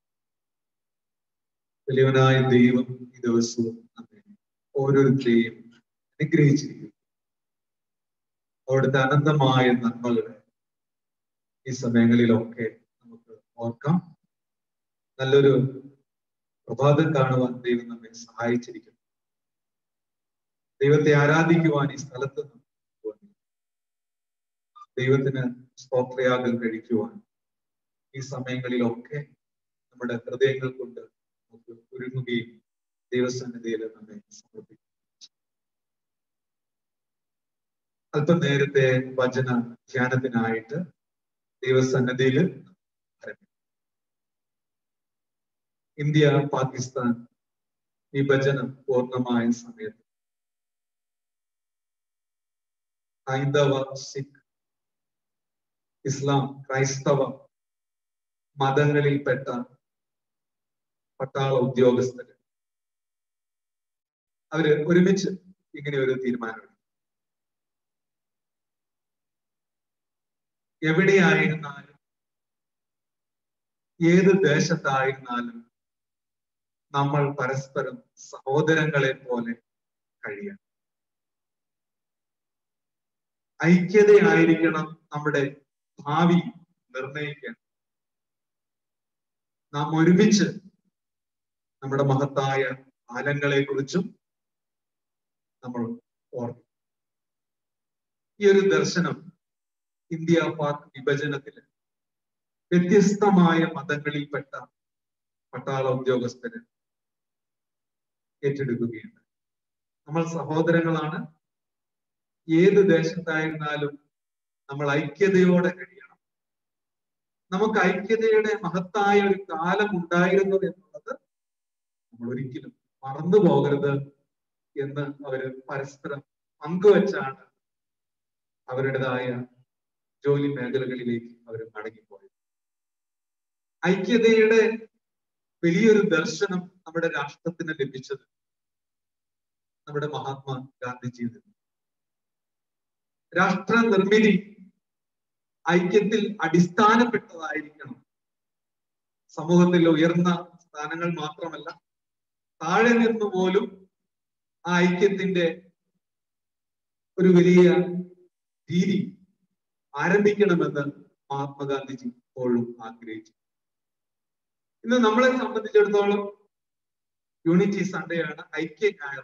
വലിയവനായ ദൈവം ഈ ദിവസവും നമ്മെ ഓരോരുത്തരെയും അനുഗ്രഹിച്ചിരിക്കുന്നു അവിടുത്തെ അനന്തമായ നന്മകളെ ഈ സമയങ്ങളിലൊക്കെ നമുക്ക് ഓർക്കാം നല്ലൊരു പ്രഭാതം കാണുവാൻ ദൈവം നമ്മെ സഹായിച്ചിരിക്കുന്നു ദൈവത്തെ ആരാധിക്കുവാൻ ഈ സ്ഥലത്ത് നമുക്ക് വന്നു. ദൈവത്തിന് സ്തോത്രയാഗം കഴിക്കുവാൻ ഈ സമയങ്ങളിലൊക്കെ നമ്മുടെ ഹൃദയങ്ങൾ കൊണ്ട് നമുക്ക് ഒരുങ്ങുകയും ദൈവസന്നിധിയിൽ നമ്മെ സമർപ്പിക്കും അല്പം നേരത്തെ വചന ധ്യാനത്തിനായിട്ട് ദൈവസന്നിധിയിൽ ആരംഭിക്കും ഇന്ത്യ പാകിസ്ഥാൻ വിഭജനം പൂർണ്ണമായ സമയത്ത് ഹൈന്ദവ സിഖ് ഇസ്ലാം ക്രൈസ്തവ മതങ്ങളിൽപ്പെട്ട പട്ടാള ഉദ്യോഗസ്ഥര് അവര് ഒരുമിച്ച് ഇങ്ങനെ ഒരു തീരുമാനമെടുത്തു എവിടെയായിരുന്നാലും ഏത് ദേശത്തായിരുന്നാലും നമ്മൾ പരസ്പരം സഹോദരങ്ങളെ പോലെ കഴിയണം ഐക്യതയായിരിക്കണം നമ്മുടെ ഭാവി നിർണയിക്കാൻ നാം ഒരുമിച്ച് നമ്മുടെ മഹത്തായ കാലങ്ങളെ കുറിച്ചും നമ്മൾ ഓർക്കും ഈ ഒരു ദർശനം ഇന്ത്യ പാക് വിഭജനത്തില് വ്യത്യസ്തമായ മതങ്ങളിൽപ്പെട്ട പട്ടാള ഉദ്യോഗസ്ഥര് ഏറ്റെടുക്കുകയുണ്ട് നമ്മൾ സഹോദരങ്ങളാണ് ഏത് ദേശത്തായിരുന്നാലും നമ്മൾ ഐക്യതയോടെ കഴിയണം നമുക്ക് ഐക്യതയുടെ മഹത്തായ ഒരു കാലം ഉണ്ടായിരുന്നു എന്നുള്ളത് നമ്മൾ ഒരിക്കലും മറന്നു പോകരുത് എന്ന് അവര് പരസ്പരം പങ്കുവച്ചാണ് അവരുടേതായ ജോലി മേഖലകളിലേക്ക് അവർ മടങ്ങിപ്പോയത് ഐക്യതയുടെ വലിയൊരു ദർശനം നമ്മുടെ രാഷ്ട്രത്തിന് ലഭിച്ചത് നമ്മുടെ മഹാത്മാ ഗാന്ധിജിയിൽ നിന്ന് രാഷ്ട്ര നിർമ്മിതി ഐക്യത്തിൽ അടിസ്ഥാനപ്പെട്ടതായിരിക്കണം സമൂഹത്തിൽ ഉയർന്ന സ്ഥാനങ്ങൾ മാത്രമല്ല താഴെ നിന്ന് പോലും ആ ഐക്യത്തിന്റെ ഒരു വലിയ രീതി ആരംഭിക്കണമെന്ന് മഹാത്മാഗാന്ധിജി ഇപ്പോഴും ആഗ്രഹിച്ചു ഇന്ന് നമ്മളെ സംബന്ധിച്ചിടത്തോളം യൂണിറ്റി സൺഡേ ആണ് ഐക്യ ഞായർ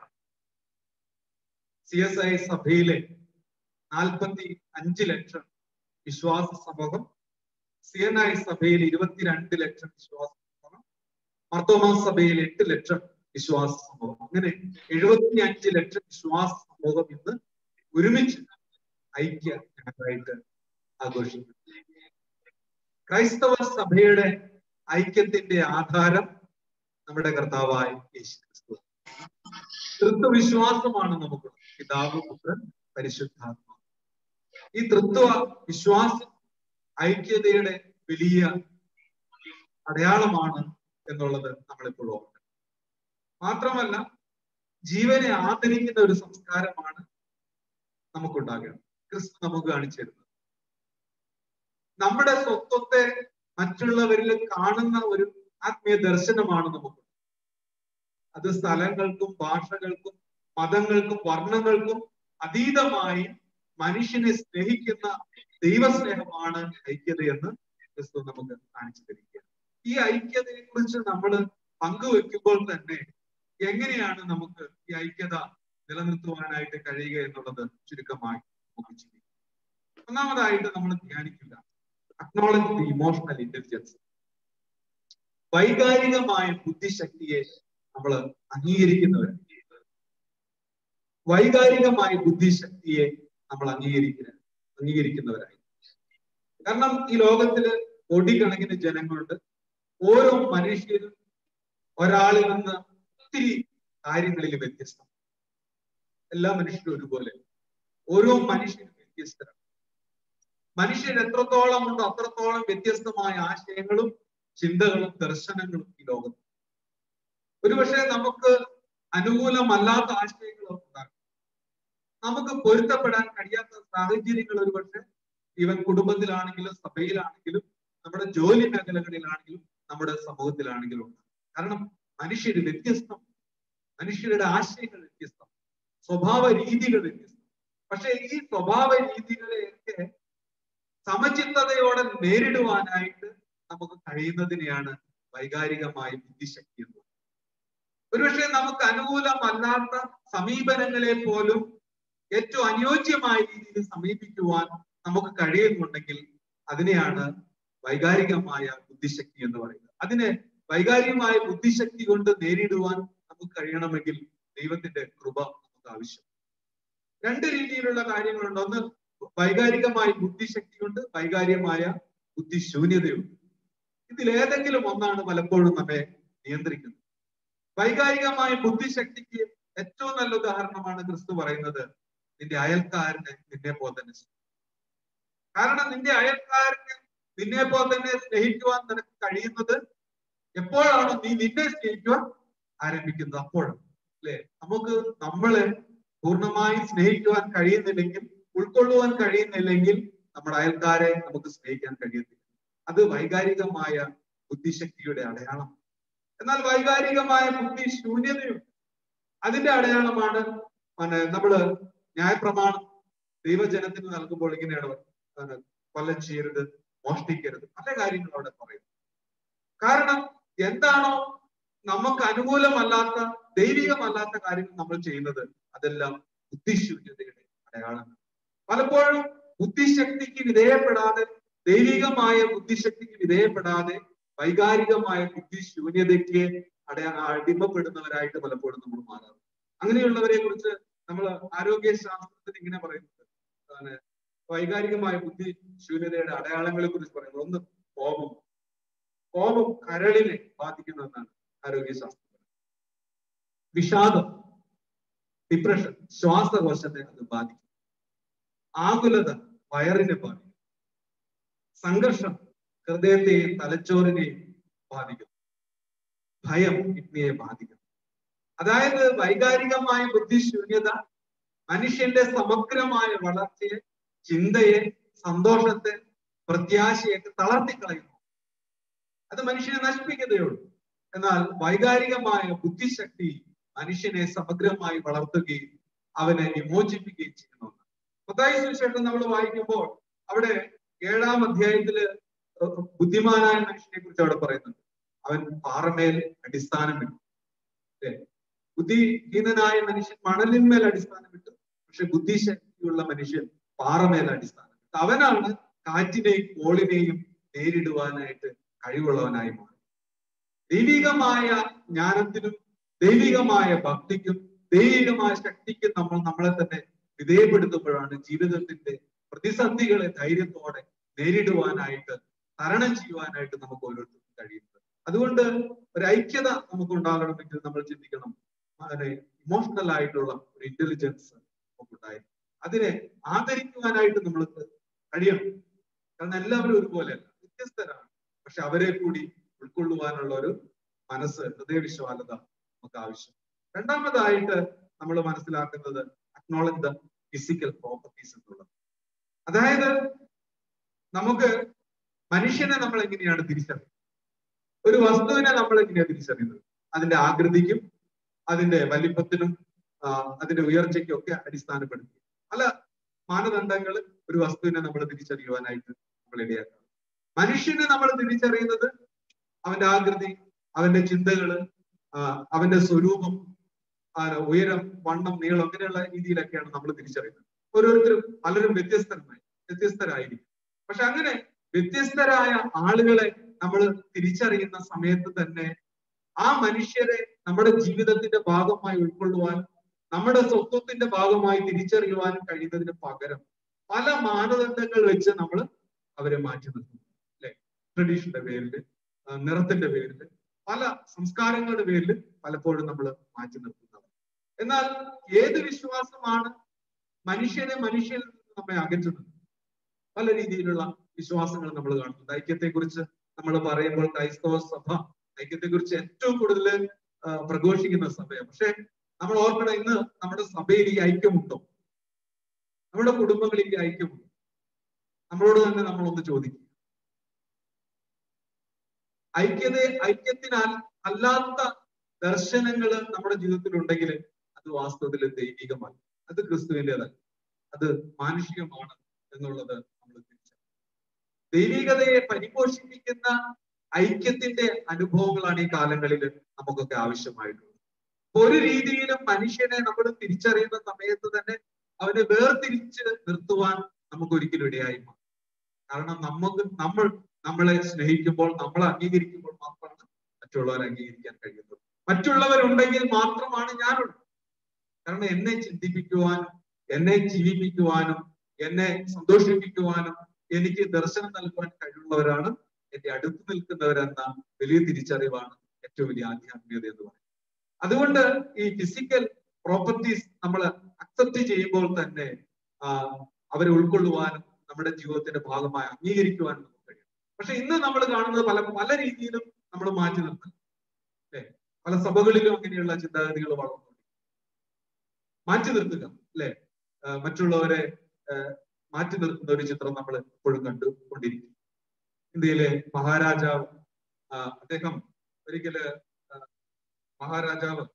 സി എസ് ഐ സഭയിലെ നാൽപ്പത്തി അഞ്ച് ലക്ഷം വിശ്വാസ സമൂഹം സി എൻ ഐ സഭയിൽ ഇരുപത്തിരണ്ട് ലക്ഷം വിശ്വാസ സമൂഹം മർത്തോമാ സഭയിൽ എട്ട് ലക്ഷം വിശ്വാസ സമൂഹം അങ്ങനെ എഴുപത്തി അഞ്ച് ലക്ഷം വിശ്വാസ സമൂഹം ഇന്ന് ഒരുമിച്ച് ഐക്യ ഞായറായിട്ട് ആഘോഷിക്കുന്നു ക്രൈസ്തവ സഭയുടെ ഐക്യത്തിന്റെ ആധാരം നമ്മുടെ കർത്താവായ യേശു ക്രിസ്തു തൃത്വ വിശ്വാസമാണ് നമുക്ക് പിതാവ് പുത്രൻ പരിശുദ്ധാത്മാവ് ഈ തൃത്വ വിശ്വാസം ഐക്യതയുടെ വലിയ അടയാളമാണ് എന്നുള്ളത് നമ്മളിപ്പോൾ ഓർക്കണം മാത്രമല്ല ജീവനെ ആദരിക്കുന്ന ഒരു സംസ്കാരമാണ് നമുക്കുണ്ടാകേണ്ടത് ക്രിസ്തു നമുക്ക് കാണിച്ചു തരുന്നത് നമ്മുടെ സ്വത്വത്തെ മറ്റുള്ളവരിൽ കാണുന്ന ഒരു ആത്മീയ ദർശനമാണ് നമുക്ക് അത് സ്ഥലങ്ങൾക്കും ഭാഷകൾക്കും മതങ്ങൾക്കും വർണ്ണങ്ങൾക്കും അതീതമായി മനുഷ്യനെ സ്നേഹിക്കുന്ന ദൈവസ്നേഹമാണ് ഐക്യതയെന്ന് ക്രിസ്തു നമുക്ക് കാണിച്ചു തരികയാണ് ഈ ഐക്യതയെ കുറിച്ച് നമ്മൾ പങ്കുവെക്കുമ്പോൾ തന്നെ എങ്ങനെയാണ് നമുക്ക് ഈ ഐക്യത നിലനിർത്തുവാനായിട്ട് കഴിയുക എന്നുള്ളത് ചുരുക്കമായി നമുക്ക് ചിന്തിക്കാം ഒന്നാമതായിട്ട് നമ്മൾ ധ്യാനിക്കുക അക്നോളജ് ദി ഇമോഷണൽ ഇന്റലിജൻസ് വൈകാരികമായ ബുദ്ധിശക്തിയെ നമ്മൾ അംഗീകരിക്കുന്നവരാണ് വൈകാരികമായ ബുദ്ധിശക്തിയെ നമ്മൾ അംഗീകരിക്കുന്ന അംഗീകരിക്കുന്നവരായി കാരണം ഈ ലോകത്തില് കോടിക്കണക്കിന് ജനങ്ങളുണ്ട് ഓരോ മനുഷ്യരും ഒരാളിൽ നിന്ന് ഒത്തിരി കാര്യങ്ങളിൽ വ്യത്യസ്തം എല്ലാ മനുഷ്യരും ഒരുപോലെ ഓരോ മനുഷ്യരും വ്യത്യസ്തരാണ് മനുഷ്യർ എത്രത്തോളം ഉണ്ടോ അത്രത്തോളം വ്യത്യസ്തമായ ആശയങ്ങളും ചിന്തകളും ദർശനങ്ങളും ഈ ലോകത്ത് ഒരുപക്ഷെ നമുക്ക് അനുകൂലമല്ലാത്ത ആശയങ്ങളും ഉണ്ടാകും നമുക്ക് പൊരുത്തപ്പെടാൻ കഴിയാത്ത സാഹചര്യങ്ങൾ ഒരുപക്ഷെ ഈവൻ കുടുംബത്തിലാണെങ്കിലും സഭയിലാണെങ്കിലും നമ്മുടെ ജോലി മേഖലകളിലാണെങ്കിലും നമ്മുടെ സമൂഹത്തിലാണെങ്കിലും ഉണ്ട് കാരണം മനുഷ്യർ വ്യത്യസ്തം മനുഷ്യരുടെ ആശയങ്ങൾ വ്യത്യസ്തം സ്വഭാവ രീതികൾ വ്യത്യസ്തം പക്ഷെ ഈ സ്വഭാവ രീതികളെയൊക്കെ സമചിത്തതയോടെ നേരിടുവാനായിട്ട് നമുക്ക് കഴിയുന്നതിനെയാണ് വൈകാരികമായ ബുദ്ധിശക്തി എന്ന് ഒരുപക്ഷെ നമുക്ക് അനുകൂലമല്ലാത്ത സമീപനങ്ങളെ പോലും ഏറ്റവും അനുയോജ്യമായ രീതിയിൽ സമീപിക്കുവാൻ നമുക്ക് കഴിയുന്നുണ്ടെങ്കിൽ അതിനെയാണ് വൈകാരികമായ ബുദ്ധിശക്തി എന്ന് പറയുന്നത് അതിനെ വൈകാരികമായ ബുദ്ധിശക്തി കൊണ്ട് നേരിടുവാൻ നമുക്ക് കഴിയണമെങ്കിൽ ദൈവത്തിന്റെ കൃപ നമുക്ക് ആവശ്യം രണ്ട് രീതിയിലുള്ള കാര്യങ്ങളുണ്ട് ഒന്ന് വൈകാരികമായ ബുദ്ധിശക്തിയുണ്ട് വൈകാരികമായ ബുദ്ധിശൂന്യതയുണ്ട് ഇതിലേതെങ്കിലും ഒന്നാണ് പലപ്പോഴും നമ്മെ നിയന്ത്രിക്കുന്നത് വൈകാരികമായ ബുദ്ധിശക്തിക്ക് ഏറ്റവും നല്ല ഉദാഹരണമാണ് ക്രിസ്തു പറയുന്നത് നിന്റെ അയൽക്കാരനെ നിന്നെ പോലെ തന്നെ കാരണം നിന്റെ അയൽക്കാരനെ നിന്നെ പോലെ തന്നെ സ്നേഹിക്കുവാൻ നിനക്ക് കഴിയുന്നത് എപ്പോഴാണോ നീ നിന്നെ സ്നേഹിക്കുവാൻ ആരംഭിക്കുന്നത് അപ്പോഴാണ് അല്ലെ നമുക്ക് നമ്മളെ പൂർണ്ണമായി സ്നേഹിക്കുവാൻ കഴിയുന്നില്ലെങ്കിൽ ഉൾക്കൊള്ളുവാൻ കഴിയുന്നില്ലെങ്കിൽ നമ്മുടെ അയൽക്കാരെ നമുക്ക് സ്നേഹിക്കാൻ കഴിയത്തില്ല അത് വൈകാരികമായ ബുദ്ധിശക്തിയുടെ അടയാളം എന്നാൽ വൈകാരികമായ ബുദ്ധി ശൂന്യതയും അതിന്റെ അടയാളമാണ് പിന്നെ നമ്മള് ന്യായപ്രമാണം ദൈവജനത്തിന് നൽകുമ്പോൾ ഇങ്ങനെയാണ് കൊല്ലം ചെയ്യരുത് മോഷ്ടിക്കരുത് പല കാര്യങ്ങളും അവിടെ പറയുന്നു കാരണം എന്താണോ നമുക്ക് അനുകൂലമല്ലാത്ത ദൈവികമല്ലാത്ത കാര്യങ്ങൾ നമ്മൾ ചെയ്യുന്നത് അതെല്ലാം ബുദ്ധിശൂന്യതയുടെ അടയാളങ്ങൾ പലപ്പോഴും ബുദ്ധിശക്തിക്ക് വിധേയപ്പെടാതെ ദൈവികമായ ബുദ്ധിശക്തിക്ക് വിധേയപ്പെടാതെ വൈകാരികമായ ബുദ്ധിശൂന്യതയ്ക്ക് അടയാ അടിമപ്പെടുന്നവരായിട്ട് പലപ്പോഴും നമ്മൾ മാറാറ് അങ്ങനെയുള്ളവരെ കുറിച്ച് നമ്മൾ ആരോഗ്യ ശാസ്ത്രത്തിൽ ഇങ്ങനെ പറയുന്നത് വൈകാരികമായ ബുദ്ധി ശൂന്യതയുടെ അടയാളങ്ങളെ കുറിച്ച് പറയുന്നത് ഒന്ന് കോപം കോപം കരളിനെ ബാധിക്കുന്നതെന്നാണ് ആരോഗ്യശാസ്ത്രം വിഷാദം ഡിപ്രഷൻ ശ്വാസകോശത്തെ അത് ബാധിക്കും ആകുലത വയറിനെ ബാധിക്കും സംഘർഷം ഹൃദയത്തെയും തലച്ചോറിനെയും ബാധിക്കും ഭയം കിഡ്നിയെ ബാധിക്കും അതായത് വൈകാരികമായ ബുദ്ധിശൂന്യത മനുഷ്യന്റെ സമഗ്രമായ വളർച്ചയെ ചിന്തയെ സന്തോഷത്തെ പ്രത്യാശയൊക്കെ തളർത്തിക്കളയുന്നു അത് മനുഷ്യനെ നശിപ്പിക്കുന്നതേയുള്ളൂ എന്നാൽ വൈകാരികമായ ബുദ്ധിശക്തി മനുഷ്യനെ സമഗ്രമായി വളർത്തുകയും അവനെ വിമോചിപ്പിക്കുകയും ചെയ്യുന്നു മത്തായി സുവിശേഷം നമ്മൾ വായിക്കുമ്പോൾ അവിടെ ഏഴാം അധ്യായത്തില് ബുദ്ധിമാനായ മനുഷ്യനെ കുറിച്ച് അവിടെ പറയുന്നുണ്ട് അവൻ പാറമേൽ അടിസ്ഥാനമിട്ടു അല്ലെ ബുദ്ധിഹീനനായ മനുഷ്യൻ മണലിന്മേൽ അടിസ്ഥാനമിട്ടു പക്ഷെ ബുദ്ധിശക്തിയുള്ള മനുഷ്യൻ പാറമേൽ അടിസ്ഥാനമിട്ടു അവനാണ് കാറ്റിനെയും കോളിനെയും നേരിടുവാനായിട്ട് കഴിവുള്ളവനായി മാറി ദൈവികമായ ജ്ഞാനത്തിനും ദൈവികമായ ഭക്തിക്കും ദൈവികമായ ശക്തിക്കും നമ്മൾ നമ്മളെ തന്നെ വിധേയപ്പെടുത്തുമ്പോഴാണ് ജീവിതത്തിന്റെ പ്രതിസന്ധികളെ ധൈര്യത്തോടെ നേരിടുവാനായിട്ട് തരണം ചെയ്യുവാനായിട്ട് നമുക്ക് ഓരോരുത്തർക്കും കഴിയുന്നത് അതുകൊണ്ട് ഒരു ഐക്യത നമുക്ക് ഉണ്ടാകണമെങ്കിൽ നമ്മൾ ചിന്തിക്കണം അങ്ങനെ ഇമോഷണൽ ആയിട്ടുള്ള ഒരു ഇന്റലിജൻസ് നമുക്കുണ്ടായിരുന്നു അതിനെ ആദരിക്കുവാനായിട്ട് നമ്മൾക്ക് കഴിയണം കാരണം എല്ലാവരും ഒരുപോലെയല്ല വ്യത്യസ്തരാണ് പക്ഷെ അവരെ കൂടി ഉൾക്കൊള്ളുവാനുള്ള ഒരു മനസ്സ് ഹൃദയവിശ്വാലത നമുക്ക് ആവശ്യം രണ്ടാമതായിട്ട് നമ്മൾ മനസ്സിലാക്കുന്നത് അക്നോളജ് ദ ഫിസിക്കൽ പ്രോപ്പർട്ടീസ് എന്നുള്ളത് അതായത് നമുക്ക് മനുഷ്യനെ നമ്മൾ എങ്ങനെയാണ് തിരിച്ചറിയുന്നത് ഒരു വസ്തുവിനെ നമ്മൾ എങ്ങനെയാ തിരിച്ചറിയുന്നത് അതിന്റെ ആകൃതിക്കും അതിന്റെ വലിപ്പത്തിനും ആ, അതിന്റെ ഉയർച്ചയ്ക്കും ഒക്കെ അടിസ്ഥാനപ്പെടുത്തി പല മാനദണ്ഡങ്ങൾ ഒരു വസ്തുവിനെ നമ്മൾ തിരിച്ചറിയുവാനായിട്ട് നമ്മൾ ഇടയാക്കണം മനുഷ്യനെ നമ്മൾ തിരിച്ചറിയുന്നത് അവന്റെ ആകൃതി അവന്റെ ചിന്തകള് ആ, അവന്റെ സ്വരൂപം ആ, ഉയരം വണ്ണം നീളം അങ്ങനെയുള്ള രീതിയിലൊക്കെയാണ് നമ്മൾ തിരിച്ചറിയുന്നത് ഓരോരുത്തരും പലരും വ്യത്യസ്തരായി വ്യത്യസ്തരായിരിക്കും പക്ഷെ അങ്ങനെ വ്യത്യസ്തരായ ആളുകളെ നമ്മൾ തിരിച്ചറിയുന്ന സമയത്ത് തന്നെ ആ മനുഷ്യരെ നമ്മുടെ ജീവിതത്തിന്റെ ഭാഗമായി ഉൾക്കൊള്ളുവാനും നമ്മുടെ സ്വത്വത്തിന്റെ ഭാഗമായി തിരിച്ചറിയുവാനും കഴിയുന്നതിന് പകരം പല മാനദണ്ഡങ്ങൾ വെച്ച് നമ്മൾ അവരെ മാറ്റി നിർത്തുന്നു അല്ലെ ട്രഡീഷന്റെ പേരിൽ നിറത്തിന്റെ പേരിൽ പല സംസ്കാരങ്ങളുടെ പേരിൽ പലപ്പോഴും നമ്മൾ മാറ്റി നിർത്തുന്നത് എന്നാൽ ഏത് വിശ്വാസമാണ് മനുഷ്യനെ മനുഷ്യനിൽ നിന്ന് നമ്മെ അകറ്റുന്നത് പല രീതിയിലുള്ള വിശ്വാസങ്ങൾ നമ്മൾ കാണുന്നുണ്ട് ഐക്യത്തെക്കുറിച്ച് നമ്മൾ പറയുമ്പോൾ ക്രൈസ്തവ സഭ ഐക്യത്തെക്കുറിച്ച് ഏറ്റവും കൂടുതൽ ആ, പ്രഘോഷിക്കുന്ന സഭയാണ് പക്ഷെ നമ്മൾ ഓർക്കണം ഇന്ന് നമ്മുടെ സഭയിൽ ഈ ഐക്യമുണ്ടോ നമ്മുടെ കുടുംബങ്ങളിൽ ഈ ഐക്യമുണ്ടോ നമ്മളോട് തന്നെ നമ്മളൊന്ന് ചോദിക്കും ഐക്യത ഐക്യത്തിനാൽ അല്ലാത്ത ദർശനങ്ങൾ നമ്മുടെ ജീവിതത്തിൽ ഉണ്ടെങ്കിൽ അത് വാസ്തവത്തിൽ ദൈവികമല്ല അത് ക്രിസ്തുവിൻ്റെതല്ല അത് മാനുഷികമാണ് എന്നുള്ളത് നമ്മൾ തിരിച്ചറിയണം ദൈവികതയെ പരിപോഷിപ്പിക്കുന്ന ഐക്യത്തിന്റെ അനുഭവങ്ങളാണ് ഈ കാലങ്ങളിൽ നമുക്കൊക്കെ ആവശ്യമായിട്ടുള്ളത് അപ്പൊ ഒരു രീതിയിലും മനുഷ്യനെ നമ്മൾ തിരിച്ചറിയുന്ന സമയത്ത് തന്നെ അവനെ വേർതിരിച്ച് നിർത്തുവാൻ നമുക്ക് ഒരിക്കലും ഇടയായി മാറും കാരണം നമുക്ക് നമ്മൾ നമ്മളെ സ്നേഹിക്കുമ്പോൾ നമ്മളെ അംഗീകരിക്കുമ്പോൾ മാത്രമാണ് മറ്റുള്ളവരെ അംഗീകരിക്കാൻ കഴിയുന്നത് മറ്റുള്ളവരുണ്ടെങ്കിൽ മാത്രമാണ് ഞാനുള്ളത് കാരണം എന്നെ ചിന്തിപ്പിക്കുവാനും എന്നെ ജീവിപ്പിക്കുവാനും എന്നെ സന്തോഷിപ്പിക്കുവാനും എനിക്ക് ദർശനം നൽകുവാൻ കഴിവുള്ളവരാണ് എന്റെ അടുത്ത് നിൽക്കുന്നവരെന്ന വലിയ തിരിച്ചറിവാണ് ഏറ്റവും വലിയ ആധ്യാത്മികത എന്ന് പറയുന്നത് അതുകൊണ്ട് ഈ ഫിസിക്കൽ പ്രോപ്പർട്ടീസ് നമ്മൾ അക്സെപ്റ്റ് ചെയ്യുമ്പോൾ തന്നെ ആ, അവരെ ഉൾക്കൊള്ളുവാനും നമ്മുടെ ജീവിതത്തിന്റെ ഭാഗമായി അംഗീകരിക്കുവാനും നമുക്ക് കഴിയും പക്ഷെ ഇന്ന് നമ്മൾ കാണുന്നത് പല പല രീതിയിലും നമ്മൾ മാറ്റി നിർത്തും അല്ലെ പല സഭകളിലും അങ്ങനെയുള്ള ചിന്താഗതികൾ വളർന്നു മാറ്റി നിർത്തുക അല്ലെ മറ്റുള്ളവരെ ആ, മാറ്റി നിർത്തുന്ന ഒരു ചിത്രം നമ്മൾ എപ്പോഴും കണ്ടുകൊണ്ടിരിക്കും ഇന്ത്യയിലെ മഹാരാജാവ് ആ, അദ്ദേഹം ഒരിക്കല് ആ, മഹാരാജാവ്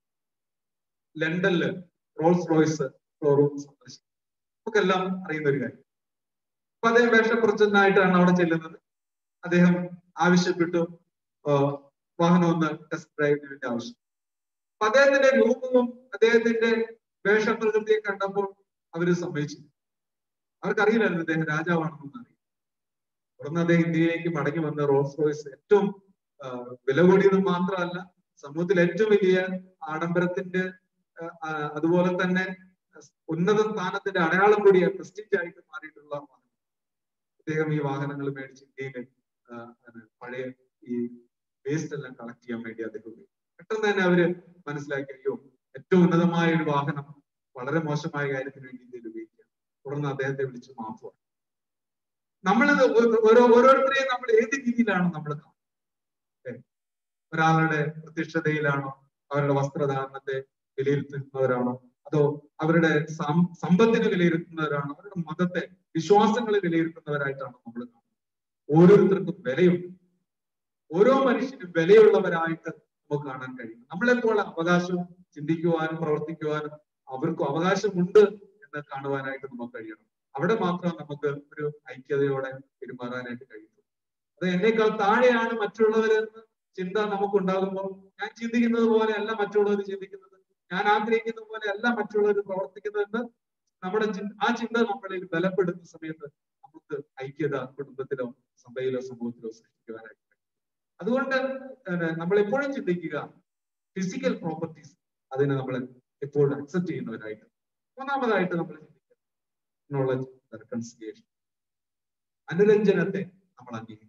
ലണ്ടനില് റോൾസ് റോയ്സ് ഷോറൂം സന്ദർശിച്ചു നമുക്കെല്ലാം അറിയുന്ന ഒരു കാര്യം അപ്പൊ അദ്ദേഹം വേഷപ്രച്ഛന്നായിട്ടാണ് അവിടെ ചെല്ലുന്നത് അദ്ദേഹം ആവശ്യപ്പെട്ടു ആ, വാഹനം ഒന്ന് ടെസ്റ്റ് ഡ്രൈവിന് വേണ്ടി ആവശ്യം അപ്പൊ അദ്ദേഹത്തിന്റെ രൂപവും അദ്ദേഹത്തിന്റെ വേഷപ്രകൃതിയെ കണ്ടപ്പോൾ അവര് സമ്മതിച്ചു അവർക്കറിയില്ലായിരുന്നു അദ്ദേഹം രാജാവാണെന്നൊന്നും അറിയില്ല തുടർന്ന് അദ്ദേഹം ഇന്ത്യയിലേക്ക് മടങ്ങി വന്ന റോൾസ് റോയ്സ് ഏറ്റവും ആ, വില കൂടിയത് മാത്രമല്ല സമൂഹത്തിൽ ഏറ്റവും വലിയ ആഡംബരത്തിന്റെ ആ, ആ, അതുപോലെ തന്നെ ഉന്നത സ്ഥാനത്തിന്റെ അടയാളം കൂടിയ പ്രസ്റ്റീജ് ആയിട്ട് മാറിയിട്ടുള്ള വാഹനം അദ്ദേഹം ഈ വാഹനങ്ങൾ മേടിച്ച് ഇന്ത്യയിൽ ആ, ആണ് പഴയ ഈ വേസ്റ്റ് എല്ലാം കളക്ട് ചെയ്യാൻ വേണ്ടി അദ്ദേഹം ഉപയോഗിച്ചു പെട്ടെന്ന് തന്നെ അവര് മനസ്സിലാക്കി അയ്യോ ഏറ്റവും ഉന്നതമായ ഒരു വാഹനം വളരെ മോശമായ കാര്യത്തിന് വേണ്ടി ഇന്ത്യയിൽ ഉപയോഗിക്കുക തുടർന്ന് അദ്ദേഹത്തെ വിളിച്ച് മാഫ് പറഞ്ഞു നമ്മളിത് ഓ- ഓരോ ഓരോരുത്തരെയും നമ്മൾ ഏത് രീതിയിലാണ് നമ്മൾ കാണുന്നത് ഏ? ഒരാളുടെ പ്രത്യക്ഷതയിലാണോ അവരുടെ വസ്ത്രധാരണത്തെ വിലയിരുത്തുന്നവരാണോ അതോ അവരുടെ സം- സമ്പത്തിനെ വിലയിരുത്തുന്നവരാണോ അവരുടെ മതത്തെ വിശ്വാസങ്ങളെ വിലയിരുത്തുന്നവരായിട്ടാണോ നമ്മൾ കാണുന്നത് ഓരോരുത്തർക്കും വിലയുണ്ട് ഓരോ മനുഷ്യനും വിലയുള്ളവരായിട്ട് നമുക്ക് കാണാൻ കഴിയും നമ്മളെപ്പോലെ അവകാശവും ചിന്തിക്കുവാനും പ്രവർത്തിക്കുവാനും അവർക്കും അവകാശമുണ്ട് എന്ന് കാണുവാനായിട്ട് നമുക്ക് കഴിയണം അവിടെ മാത്രം നമുക്ക് ഒരു ഐക്യതയോടെ പെരുമാറാനായിട്ട് കഴിയുള്ളൂ അത് എന്നേക്കാൾ താഴെയാണ് മറ്റുള്ളവരെന്ന് ചിന്ത നമുക്കുണ്ടാകുമ്പോൾ ഞാൻ ചിന്തിക്കുന്നത് പോലെ അല്ല മറ്റുള്ളവർ ചിന്തിക്കുന്നത് ഞാൻ ആഗ്രഹിക്കുന്ന പോലെ അല്ല മറ്റുള്ളവർ പ്രവർത്തിക്കുന്നതെന്ന് നമ്മുടെ ചിന്ത ആ ചിന്ത നമ്മളിൽ ബലപ്പെടുന്ന സമയത്ത് നമുക്ക് ഐക്യത കുടുംബത്തിലോ സഭയിലോ സമൂഹത്തിലോ സൃഷ്ടിക്കുവാനായിട്ട് കഴിയും അതുകൊണ്ട് ഏഹ്, നമ്മൾ എപ്പോഴും ചിന്തിക്കുക ഫിസിക്കൽ പ്രോപ്പർട്ടീസ് അതിനെ നമ്മൾ എപ്പോഴും അക്സെപ്റ്റ് ചെയ്യുന്നവരായിട്ട് മൂന്നാമതായിട്ട് നമ്മൾ ചിന്തിക്കുക നോളജ് റെക്കൺസിലിയേഷൻ അനുരഞ്ജനത്തെ നമ്മൾ അംഗീകരിക്കും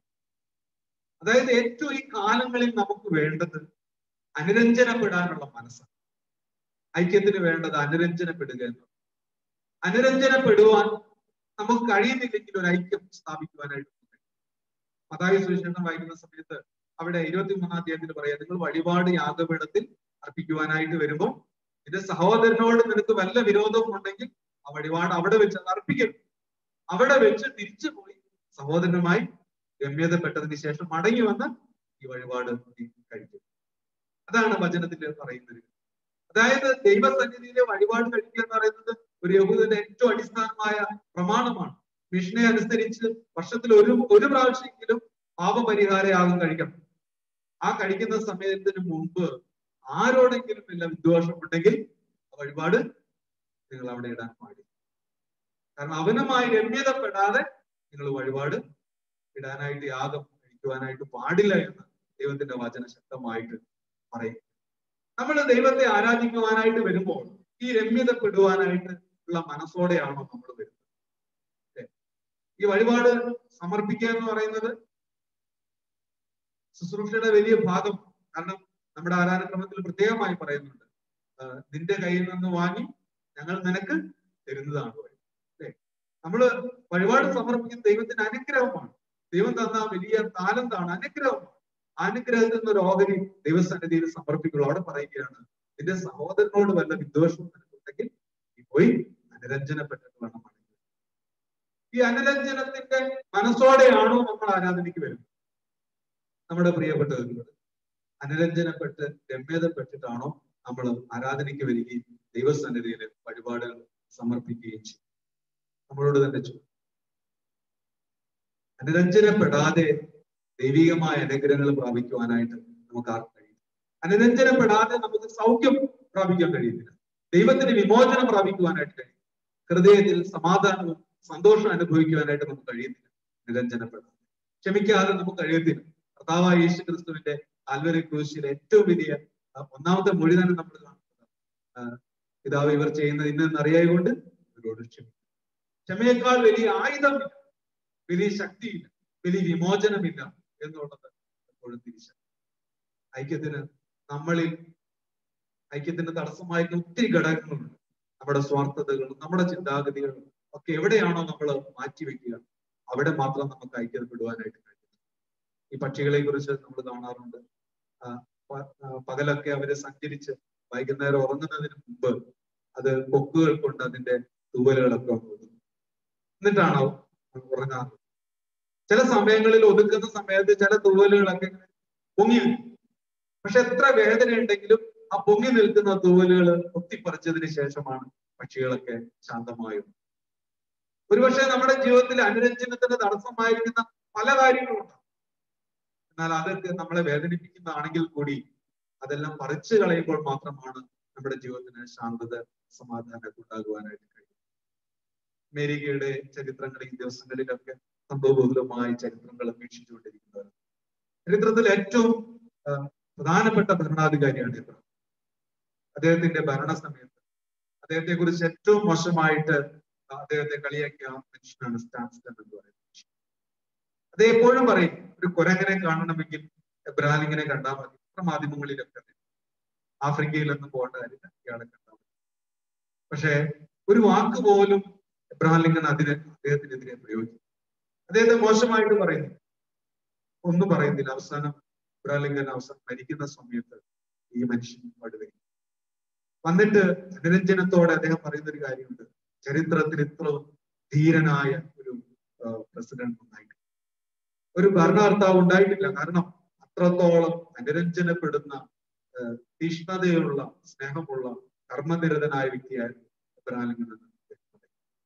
അതായത് ഏറ്റവും ഈ കാലങ്ങളിൽ നമുക്ക് വേണ്ടത് അനുരഞ്ജനപ്പെടാനുള്ള മനസ്സാണ് ഐക്യത്തിന് വേണ്ടത് അനുരഞ്ജനപ്പെടുക എന്ന് അനുരഞ്ജനപ്പെടുവാൻ നമുക്ക് കഴിയുന്നില്ലെങ്കിൽ ഒരു ഐക്യം സ്ഥാപിക്കുവാനായിട്ട് നമുക്ക് കഴിയും. മതായ സുവിശേഷം വായിക്കുന്ന സമയത്ത് അവിടെ ഇരുപത്തി മൂന്നാം അധ്യായത്തിൽ പറയാം നിങ്ങൾ വഴിപാട് യാഗപീഠത്തിൽ അർപ്പിക്കുവാനായിട്ട് വരുമ്പോൾ നിന്റെ സഹോദരനോട് നിനക്ക് വല്ല വിരോധവും ഉണ്ടെങ്കിൽ ആ വഴിപാട് അവിടെ വെച്ച് അത് അർപ്പിക്കരുത് അവിടെ വെച്ച് തിരിച്ചു പോയി സഹോദരനുമായി രമ്യതപ്പെട്ടതിന് ശേഷം മടങ്ങി വന്ന് ഈ വഴിപാട് നീ കഴിക്കും അതാണ് വചനത്തിൽ പറയുന്നത് അതായത് ദൈവസന്നിധിയിലെ വഴിപാട് കഴിക്കുക എന്ന് പറയുന്നത് ഒരു യഹൂദന്റെ ഏറ്റവും അടിസ്ഥാനമായ പ്രമാണമാണ് മിഷനെ അനുസരിച്ച് വർഷത്തിൽ ഒരു ഒരു പ്രാവശ്യമെങ്കിലും പാപപരിഹാരയാകും കഴിക്കണം ആ കഴിക്കുന്ന സമയത്തിന് മുമ്പ് ആരോടെങ്കിലും വല്ല വിദ്വേഷമുണ്ടെങ്കിൽ ആ വഴിപാട് നിങ്ങൾ അവിടെ ഇടാൻ പാടില്ല കാരണം അവനുമായി രമ്യതപ്പെടാതെ നിങ്ങൾ വഴിപാട് ഇടാനായിട്ട് യാഗം കഴിക്കുവാനായിട്ട് പാടില്ല എന്ന് ദൈവത്തിന്റെ വചന ശക്തമായിട്ട് പറയും നമ്മൾ ദൈവത്തെ ആരാധിക്കുവാനായിട്ട് വരുമ്പോൾ ഈ രമ്യതപ്പെടുവാനായിട്ട് ഉള്ള മനസ്സോടെയാണോ നമ്മൾ വരുന്നത് ല്ലേ? ഈ വഴിപാട് സമർപ്പിക്കുക എന്ന് പറയുന്നത് ശുശ്രൂഷയുടെ വലിയ ഭാഗം കാരണം നമ്മുടെ ആരാധനക്രമത്തിൽ പ്രത്യേകമായി പറയുന്നുണ്ട് ആ, നിന്റെ കയ്യിൽ നിന്ന് വാങ്ങി ഞങ്ങൾ നിനക്ക് തരുന്നതാണ് വഴി അല്ലേ നമ്മള് വഴിപാട് സമർപ്പിക്കുന്ന ദൈവത്തിന്റെ അനുഗ്രഹമാണ് ദൈവം തന്ന വലിയ താലന്താണ് അനുഗ്രഹമാണ് ആ അനുഗ്രഹത്തിൽ നിന്ന് ഒരു ഓഹരി ദൈവസന്നിധിയിൽ സമർപ്പിക്കുള്ളൂ അവിടെ പറയുകയാണ് നിന്റെ സഹോദരനോട് വല്ല വിദ്വേഷവും നിനക്കുണ്ടെങ്കിൽ നീ പോയി അനുരഞ്ജനപ്പെട്ടിട്ട് വേണം മടങ്ങി വരാൻ. ഈ അനുരഞ്ജനത്തിന്റെ മനസ്സോടെയാണോ നമ്മൾ ആരാധനയ്ക്ക് വരുന്നത് നമ്മുടെ പ്രിയപ്പെട്ടവരോട് അനുരഞ്ജനപ്പെട്ട് രമ്യതപ്പെട്ടിട്ടാണോ നമ്മൾ ആരാധനയ്ക്ക് വരികയും ദൈവസന്നിധിയിൽ വഴിപാടുകൾ സമർപ്പിക്കുകയും ചെയ്യും നമ്മളോട് തന്നെ ചോദിക്കും അനുരഞ്ജനപ്പെടാതെ ദൈവികമായ അനുഗ്രഹങ്ങൾ പ്രാപിക്കുവാനായിട്ട് നമുക്ക് ആർക്കും കഴിയും അനുരഞ്ജനപ്പെടാതെ നമുക്ക് സൗഖ്യം പ്രാപിക്കാൻ കഴിയുന്നില്ല ദൈവത്തിന് വിമോചനം പ്രാപിക്കുവാനായിട്ട് കഴിയും ഹൃദയത്തിൽ സമാധാനവും സന്തോഷം അനുഭവിക്കുവാനായിട്ട് നമുക്ക് കഴിയുന്നില്ല നിരഞ്ജനപ്പെടാതെ ക്ഷമിക്കാതെ നമുക്ക് കഴിയത്തില്ല കർത്താവായ യേശു ക്രിസ്തുവിന്റെ ആൽവരി ക്രൂശിലെ ഏറ്റവും വലിയ ആ, ഒന്നാമത്തെ മൊഴി തന്നെ നമ്മൾ കാണുന്നത് ആ, പിതാവ് ഇവർ ചെയ്യുന്നത് ഇന്നെന്ന് അറിയായതുകൊണ്ട് ഇവരോട് ക്ഷമിക്കും ക്ഷമയേക്കാൾ വലിയ ആയുധമില്ല വലിയ ശക്തിയില്ല വലിയ വിമോചനമില്ല എന്നുള്ളത് എപ്പോഴും തിരിച്ചറിയും ഐക്യത്തിന് നമ്മളിൽ ഐക്യത്തിന് തടസ്സമായിരുന്ന ഒത്തിരി ഘടകങ്ങളുണ്ട് നമ്മുടെ സ്വാർത്ഥതകളും നമ്മുടെ ചിന്താഗതികളും ഒക്കെ എവിടെയാണോ നമ്മൾ മാറ്റിവെക്കുക അവിടെ മാത്രം നമുക്ക് ഐക്യപ്പെടുവാനായിട്ട് കഴിയും ഈ പക്ഷികളെ കുറിച്ച് നമ്മൾ കാണാറുണ്ട് ആ, പ- ആ, പകലൊക്കെ അവര് സഞ്ചരിച്ച് വൈകുന്നേരം ഉറങ്ങുന്നതിന് മുമ്പ് അത് കൊക്കുകൾ കൊണ്ട് അതിന്റെ തൂവലുകളൊക്കെ ഒതുക്കും എന്നിട്ടാണ് ഉറങ്ങാറ് ചില സമയങ്ങളിൽ ഒതുക്കുന്ന സമയത്ത് ചില തൂവലുകളൊക്കെ ഇങ്ങനെ പൊങ്ങി നിൽക്കും. പക്ഷെ എത്ര വേദന ഉണ്ടെങ്കിലും ആ പൊങ്ങി നിൽക്കുന്ന തൂവലുകൾ കൊത്തിപ്പറിച്ചതിന് ശേഷമാണ് പക്ഷികളൊക്കെ ശാന്തമായത് ഒരുപക്ഷെ നമ്മുടെ ജീവിതത്തിൽ അനുരഞ്ജനത്തിന് തടസ്സമായിരിക്കുന്ന പല കാര്യങ്ങളും ഉണ്ടാവും എന്നാൽ അതൊക്കെ നമ്മളെ വേദനിപ്പിക്കുന്നതാണെങ്കിൽ കൂടി അതെല്ലാം പറിച്ചു കളയുമ്പോൾ മാത്രമാണ് നമ്മുടെ ജീവിതത്തിന് ശാന്തത സമാധാനമൊക്കെ ഉണ്ടാകുവാനായിട്ട് കഴിയും അമേരിക്കയുടെ ചരിത്രങ്ങൾ ഈ ദിവസങ്ങളിലൊക്കെ സംഭവബഹുലമായ ചരിത്രങ്ങൾ വീക്ഷിച്ചുകൊണ്ടിരിക്കുന്നവർ ചരിത്രത്തിൽ ഏറ്റവും ആ, പ്രധാനപ്പെട്ട ഭരണാധികാരിയാണ് ഇബ്രാഹിം അദ്ദേഹത്തിന്റെ ഭരണ സമയത്ത് അദ്ദേഹത്തെ കുറിച്ച് ഏറ്റവും മോശമായിട്ട് അദ്ദേഹത്തെ കളിയാക്കിയ ആ മനുഷ്യനാണ് സ്റ്റാൻസ്റ്റൺ എന്ന് പറയുന്നത് മനുഷ്യൻ. അദ്ദേഹം എപ്പോഴും പറയും ഒരു കുരങ്ങനെ കാണണമെങ്കിൽ എബ്രാഹിമിനെ കണ്ടാൽ മതി ഇത്ര മാധ്യമങ്ങളിലൊക്കെ ഉണ്ട്. ആഫ്രിക്കയിലൊന്നും പോകേണ്ട കാര്യമില്ല ഇയാളെ കണ്ടാൽ മതി പക്ഷേ ഒരു വാക്ക് പോലും എബ്രഹാം ലിങ്കൺ അതിന് അദ്ദേഹത്തിനെതിരെ പ്രയോഗിച്ചു അദ്ദേഹത്തെ മോശമായിട്ട് പറയുന്നു ഒന്നും പറയുന്നില്ല അവസാനം എബ്രഹാം ലിങ്കൺ അവസാനം മരിക്കുന്ന സമയത്ത് ഈ മനുഷ്യൻ വടുവരും വന്നിട്ട് അനുരഞ്ജനത്തോടെ അദ്ദേഹം പറയുന്ന ഒരു കാര്യമുണ്ട് ചരിത്രത്തിൽ ഇത്രയും ധീരനായ ഒരു പ്രസിഡന്റ് ഉണ്ടായിട്ടില്ല ഒരു ഭരണകർത്താവ് ഉണ്ടായിട്ടില്ല കാരണം അത്രത്തോളം അനുരഞ്ജനപ്പെടുന്ന ആ, തീഷ്ണതയുള്ള സ്നേഹമുള്ള കർമ്മനിരതനായ വ്യക്തിയായിരുന്നു എബ്രഹാം ലിങ്കൺ എന്ന് വ്യക്തത.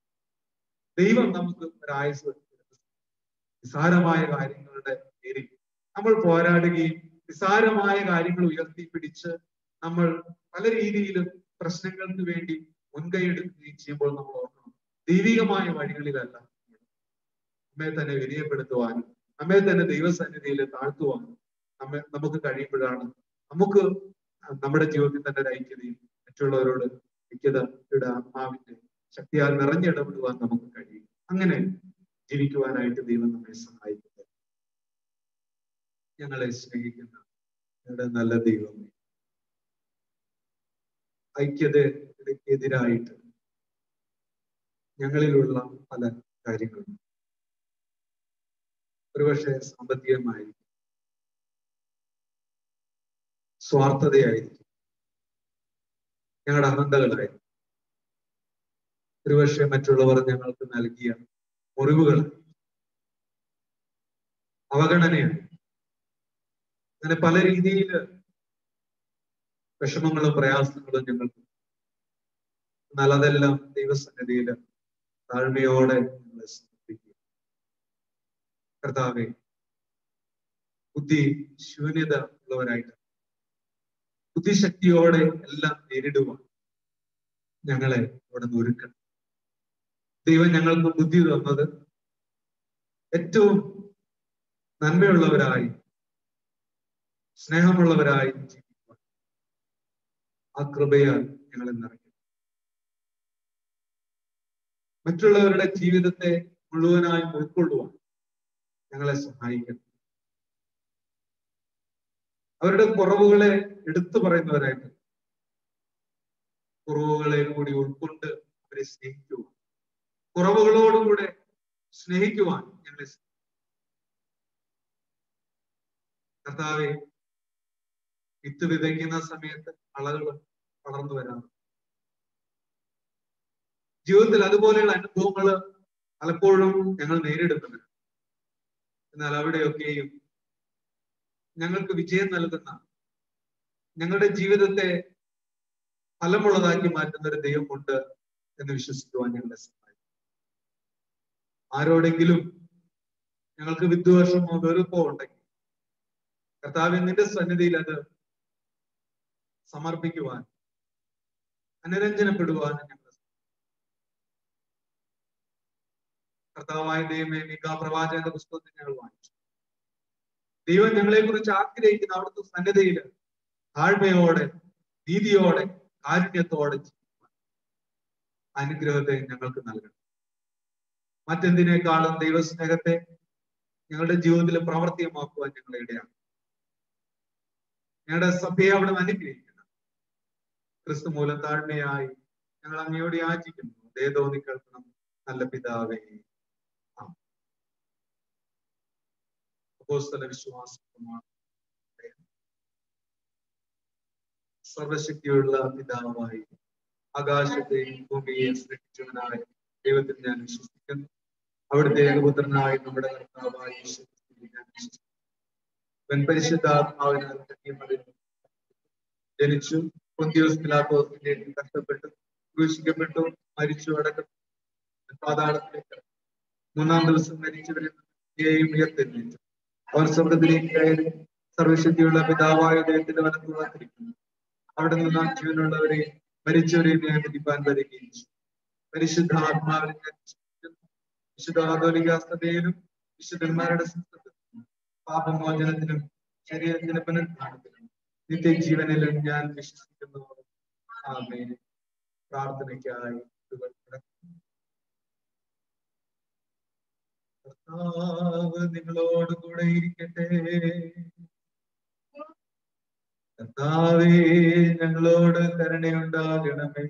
ദൈവം നമുക്ക് ഒരായുസ് നിസാരമായ കാര്യങ്ങളുടെ പേരിൽ നമ്മൾ പോരാടുകയും നിസാരമായ കാര്യങ്ങൾ ഉയർത്തിപ്പിടിച്ച് നമ്മൾ പല രീതിയിലും പ്രശ്നങ്ങൾക്ക് വേണ്ടി മുൻകൈയെടുക്കുകയും ചെയ്യുമ്പോൾ നമ്മൾ ഓർക്കണം ദൈവികമായ വഴികളിലല്ല നമ്മെ തന്നെ വിനയപ്പെടുത്തുവാനും നമ്മെ തന്നെ ദൈവസന്നിധിയിൽ താഴ്ത്തുവാനും നമ്മെ നമുക്ക് കഴിയുമ്പോഴാണ് നമുക്ക് നമ്മുടെ ജീവിതത്തിൽ തന്നെ ഒരു ഐക്യതയും മറ്റുള്ളവരോട് ഐക്യതയുടെ ആത്മാവിന്റെ ശക്തിയാൽ നിറഞ്ഞിടപെടുവാൻ നമുക്ക് കഴിയും അങ്ങനെ ജീവിക്കുവാനായിട്ട് ദൈവം നമ്മെ സഹായിക്കുന്നത് ഞങ്ങളെ സ്നേഹിക്കുന്ന ഞങ്ങളുടെ നല്ല ദൈവമേ ഐക്യതയ്ക്കെതിരായിട്ട് ഞങ്ങളിലുള്ള പല കാര്യങ്ങളും ഒരുപക്ഷെ സാമ്പത്തികമായിരിക്കും സ്വാർത്ഥതയായിരിക്കും ഞങ്ങളുടെ അനന്തകളായിരിക്കും ഒരുപക്ഷെ മറ്റുള്ളവർ ഞങ്ങൾക്ക് നൽകിയ മുറിവുകൾ അവഗണനയാണ് അങ്ങനെ പല രീതിയിൽ വിഷമങ്ങളും പ്രയാസങ്ങളും ഞങ്ങൾക്ക് എന്നാൽ അതെല്ലാം ദൈവസന്നിധിയിൽ താഴ്മയോടെ ഞങ്ങളെ സമർപ്പിക്കുക കർത്താവെ ബുദ്ധി ശൂന്യത ഉള്ളവരായിട്ട് ബുദ്ധിശക്തിയോടെ എല്ലാം നേരിടുവാൻ ഞങ്ങളെ അവിടെ നിന്ന് ഒരുക്കണം ദൈവം ഞങ്ങൾക്ക് ബുദ്ധി തന്നത് ഏറ്റവും നന്മയുള്ളവരായി സ്നേഹമുള്ളവരായി ജീവിക്കുവാൻ ആ കൃപയാൽ ഞങ്ങളെ നിറയ്ക്കും മറ്റുള്ളവരുടെ ജീവിതത്തെ മുഴുവനായും ഉൾക്കൊള്ളുവാൻ ഞങ്ങളെ സഹായിക്കണം അവരുടെ കുറവുകളെ എടുത്തു പറയുന്നവരായിട്ട് കുറവുകളെ കൂടി ഉൾക്കൊണ്ട് അവരെ സ്നേഹിക്കുവാൻ കുറവുകളോടുകൂടെ സ്നേഹിക്കുവാൻ ഞങ്ങളെ സ- കർത്താവെ വിത്ത് വിതയ്ക്കുന്ന സമയത്ത് കളകൾ വളർന്നു വരാം ജീവിതത്തിൽ അതുപോലെയുള്ള അനുഭവങ്ങൾ പലപ്പോഴും ഞങ്ങൾ നേരിടുന്നുണ്ട് എന്നാൽ അവിടെയൊക്കെയും ഞങ്ങൾക്ക് വിജയം നൽകുന്ന ഞങ്ങളുടെ ജീവിതത്തെ ഫലമുള്ളതാക്കി മാറ്റുന്ന ഒരു ദൈവമുണ്ട് എന്ന് വിശ്വസിക്കുവാൻ ഞങ്ങളെ സഹായിക്കും ആരോടെങ്കിലും ഞങ്ങൾക്ക് വിദ്വേഷമോ വെറുപ്പോ ഉണ്ടെങ്കിൽ കർത്താവ് നിന്റെ സന്നിധിയിൽ അത് സമർപ്പിക്കുവാൻ അനുരഞ്ജനപ്പെടുവാൻ ഞങ്ങൾ കർത്താവായ ദൈവമേ മിക പ്രവാചക പുസ്തകത്തിൽ ഞങ്ങൾ വായിച്ചു ദൈവം ഞങ്ങളെ കുറിച്ച് ആഗ്രഹിക്കുന്ന അവിടുത്തെ സന്നദ്ധയിൽ താഴ്മയോടെ നീതിയോടെ കാരുണ്യത്തോടെ ജീവിക്കുവാൻ അനുഗ്രഹത്തെ ഞങ്ങൾക്ക് നൽകണം മറ്റെന്തിനേക്കാളും ദൈവസ്നേഹത്തെ ഞങ്ങളുടെ ജീവിതത്തിൽ പ്രാവർത്തികമാക്കുവാൻ ഞങ്ങളെ ഇടയാണ് ഞങ്ങളുടെ സഭയെ അവിടെ നിന്ന് അനുഗ്രഹിക്കണം ക്രിസ്തു മൂലം താഴ്മയായി ഞങ്ങൾ അങ്ങയോട് യാചിക്കുന്നു ദേ തോന്നി കേൾക്കണം നല്ല പിതാവേ ആമേൻ. അപ്പോസ്തല വിശ്വാസമാണ് സർവശക്തിയുള്ള പിതാവായി ആകാശത്തെയും ഭൂമിയെയും സൃഷ്ടിച്ചവനായ ദൈവത്തിൽ ഞാൻ വിശ്വസിക്കുന്നു അവിടുത്തെ ഏകപുത്രനായ നമ്മുടെ കർത്താവായ യേശുക്രിസ്തുവിൽ ഞാൻ വിശ്വസിക്കുന്നു അവൻ പരിശുദ്ധാത്മാവിനാൽ കന്യമറിൽ ജനിച്ചു പൊന്തിയോസ് പിലാത്തോസിന്റെ കീഴിൽ കഷ്ടപ്പെട്ടു ക്രൂശിക്കപ്പെട്ടു മരിച്ചു അടക്കപ്പെട്ടു പാതാളത്തിലേക്ക് ഇറങ്ങി. മൂന്നാം ദിവസം മരിച്ചവരിൽ നിന്നെയും ഉയർത്തെഴുന്നേറ്റു അവർ സ്വർഗത്തിലേക്ക് കയറി സർവശക്തിയുള്ള പിതാവായ ദൈവത്തിന്റെ വലത്തുവാത്തിരിക്കുന്നു അവിടെ നിന്ന് ജീവനുള്ളവരെ മരിച്ചവരെ ന്യായവിധിപ്പാൻ വരികയും ചെയ്തു. പരിശുദ്ധാത്മാവിനെ ഞാൻ വിശ്വസിക്കുന്നു. വിശുദ്ധ ആധോലികാസ്തതയിലും വിശുദ്ധന്മാരുടെ സംസർഗത്തിലും പാപമോചനത്തിനും ശരീരത്തിന്റെ പുനരുദ്ധാനത്തിനും നിത്യജീവനിലും ഞാൻ വിശ്വസിക്കുന്നു ആമേൻ പ്രാർത്ഥനയ്ക്കായി ഇതുകൾ കിടക്കുന്നു. കർത്താവ് നിങ്ങളോട് കൂടെ ഇരിക്കട്ടെ കർത്താവേ ഞങ്ങളോട് കരുണയുണ്ടാകണമേ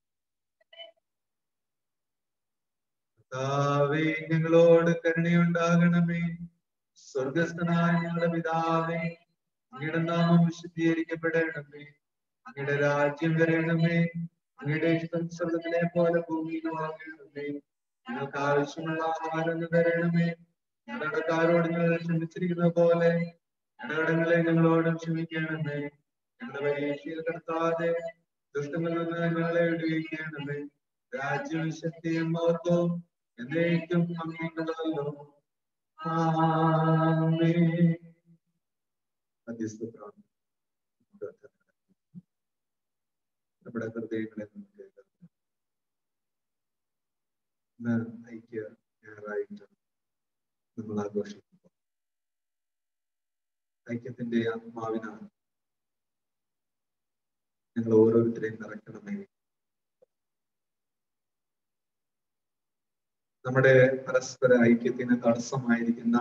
കർത്താവേ ഞങ്ങളോട് കരുണയുണ്ടാകണമേ സ്വർഗസ്ഥനായ ഞങ്ങളുടെ പിതാവേ അങ്ങയുടെ നാമം വിശുദ്ധീകരിക്കപ്പെടണമേ അങ്ങയുടെ രാജ്യം വരണമേ അങ്ങയുടെ ഇഷ്ടം സ്വർഗത്തിലെ പോലെ ഭൂമിയിലും ആകണമേ ഞങ്ങൾക്ക് ആവശ്യമുള്ള ആഹാരം ഇന്ന് തരണമേ ഞങ്ങളുടെ കാരോട് ഞങ്ങൾ ക്ഷമിച്ചിരിക്കുന്ന പോലെ ഞങ്ങളുടെ ഞങ്ങളോടും ക്ഷമിക്കണമേ ഞങ്ങളുടെ പരീക്ഷയിൽ കടത്താതെ ദുഷ്ടങ്ങളിൽ നിന്ന് ഞങ്ങളെ വിടുവിക്കണമേ രാജ്യവും ശക്തിയും മഹത്വവും എന്നേക്കും അങ്ങേക്കുള്ളതല്ലോ ആമേൻ മധ്യസ്ഥ പ്രാർത്ഥന നമ്മുടെ ഹൃദയങ്ങളെ നമുക്ക് ഇന്ന് ഐക്യ ഞായറായിട്ട് നമ്മൾ ആഘോഷിക്കുന്നു ഐക്യത്തിന്റെ ആത്മാവിനാണ് ഞങ്ങൾ ഓരോരുത്തരെയും നിറയ്ക്കണമേ നമ്മുടെ പരസ്പര ഐക്യത്തിന് തടസ്സമായിരിക്കുന്ന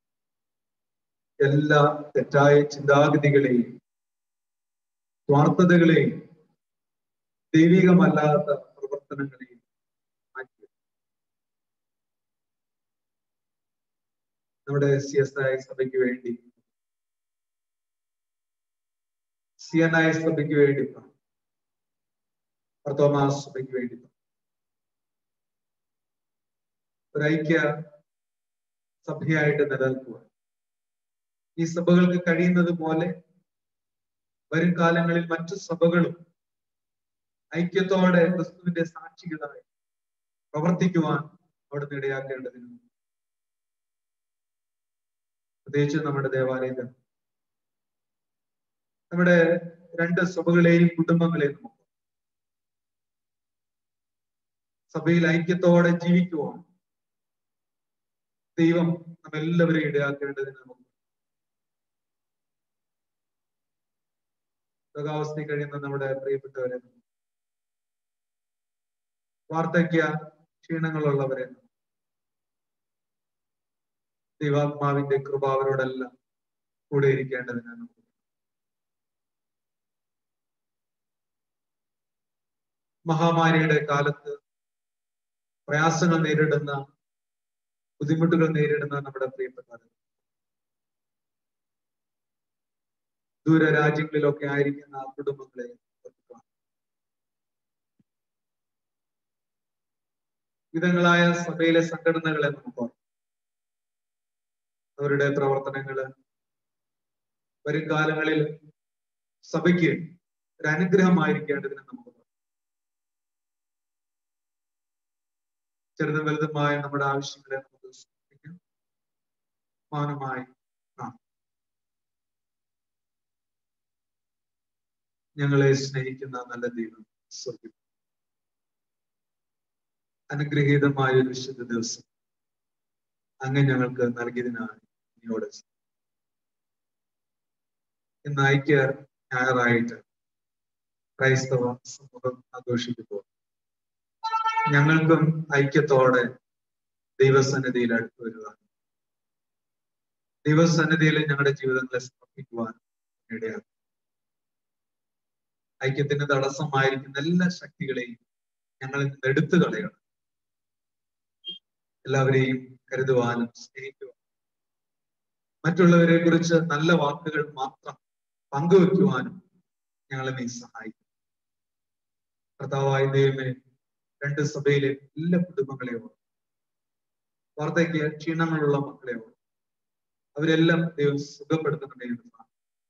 എല്ലാ തെറ്റായ ചിന്താഗതികളെയും സ്വാർത്ഥതകളെയും ദൈവികമല്ലാത്ത പ്രവർത്തനങ്ങളെയും മാറ്റി നമ്മുടെ സി എസ് ഐ സഭയ്ക്ക് വേണ്ടി സി എൻ ഐ സഭയ്ക്ക് വേണ്ടി പ്രത്തോമാസ് സഭയ്ക്ക് വേണ്ടി ഒരു ഐക്യ സഭയായിട്ട് നിലനിൽക്കുക ഈ സഭകൾക്ക് കഴിയുന്നത് പോലെ വരും കാലങ്ങളിൽ മറ്റു സഭകളും ഐക്യത്തോടെ ക്രിസ്തുവിന്റെ സാക്ഷികളായി പ്രവർത്തിക്കുവാൻ അവിടെ ഇടയാക്കേണ്ടതിന് പ്രത്യേകിച്ച് നമ്മുടെ ദേവാലയത്തിൽ നമ്മുടെ രണ്ട് സഭകളെയും കുടുംബങ്ങളെയും നമുക്ക് സഭയിൽ ഐക്യത്തോടെ ജീവിക്കുവാൻ ദൈവം നമ്മെല്ലാവരെയും ഇടയാക്കേണ്ടതിന് നമുക്ക് രോഗാവസ്ഥയിൽ കഴിയുന്ന നമ്മുടെ പ്രിയപ്പെട്ടവരെ വാർദ്ധക്യ ക്ഷീണങ്ങളുള്ളവരെ ദൈവാത്മാവിന്റെ കൃപ അവരോടെല്ലാം കൂടെ ഇരിക്കേണ്ടതിന് നമുക്ക് മഹാമാരിയുടെ കാലത്ത് പ്രയാസങ്ങൾ നേരിടുന്ന ബുദ്ധിമുട്ടുകൾ നേരിടുന്ന നമ്മുടെ പ്രിയപ്പെട്ടവർ ദൂര രാജ്യങ്ങളിലൊക്കെ ആയിരിക്കുന്ന ആ കുടുംബങ്ങളെ ഓർക്കുക. വിധങ്ങളായ സഭയിലെ സംഘടനകളെ നമുക്ക് ഓർക്കാം. അവരുടെ പ്രവർത്തനങ്ങള് വരും കാലങ്ങളിൽ സഭയ്ക്ക് ഒരു അനുഗ്രഹമായിരിക്കേണ്ടതിന് നമുക്ക് ഓർക്കാം. ചെറുതും വലുതുമായ നമ്മുടെ ആവശ്യങ്ങളെ നമുക്ക് സമർപ്പിക്കാം മൗനമായി ആ ഞങ്ങളെ സ്നേഹിക്കുന്ന നല്ല ദൈവം സ്വർഗം അനുഗ്രഹീതമായ ഒരു വിശുദ്ധ ദിവസം അങ്ങ് ഞങ്ങൾക്ക് നൽകിയതിനായി നിന്നോട് ഇന്ന് ഐക്യ ഞായറായിട്ട് ക്രൈസ്തവ സമൂഹം ആഘോഷിക്കുമ്പോൾ ഞങ്ങൾക്കും ഐക്യത്തോടെ ദൈവസന്നിധിയിൽ അടുത്തു വരുവാൻ ദൈവസന്നിധിയിൽ ഞങ്ങളുടെ ജീവിതങ്ങളെ സമർപ്പിക്കുവാൻ ഇടയാക്കും ഐക്യത്തിന് തടസ്സമായിരിക്കുന്ന എല്ലാ ശക്തികളെയും ഞങ്ങൾ ഇന്ന് എടുത്തു കളയണം എല്ലാവരെയും കരുതുവാനും സ്നേഹിക്കുവാനും മറ്റുള്ളവരെ കുറിച്ച് നല്ല വാക്കുകൾ മാത്രം പങ്കുവെക്കുവാനും ഞങ്ങളെ നീ സഹായിക്കും കർത്താവായ ദൈവമേ രണ്ട് സഭയിലെ എല്ലാ കുടുംബങ്ങളെയോ വാർദ്ധക്യ ക്ഷീണങ്ങളുള്ള മക്കളെയോ അവരെല്ലാം ദൈവം സുഖപ്പെടുത്തണമേ എന്ന് പ്രാർത്ഥിക്കുന്നു.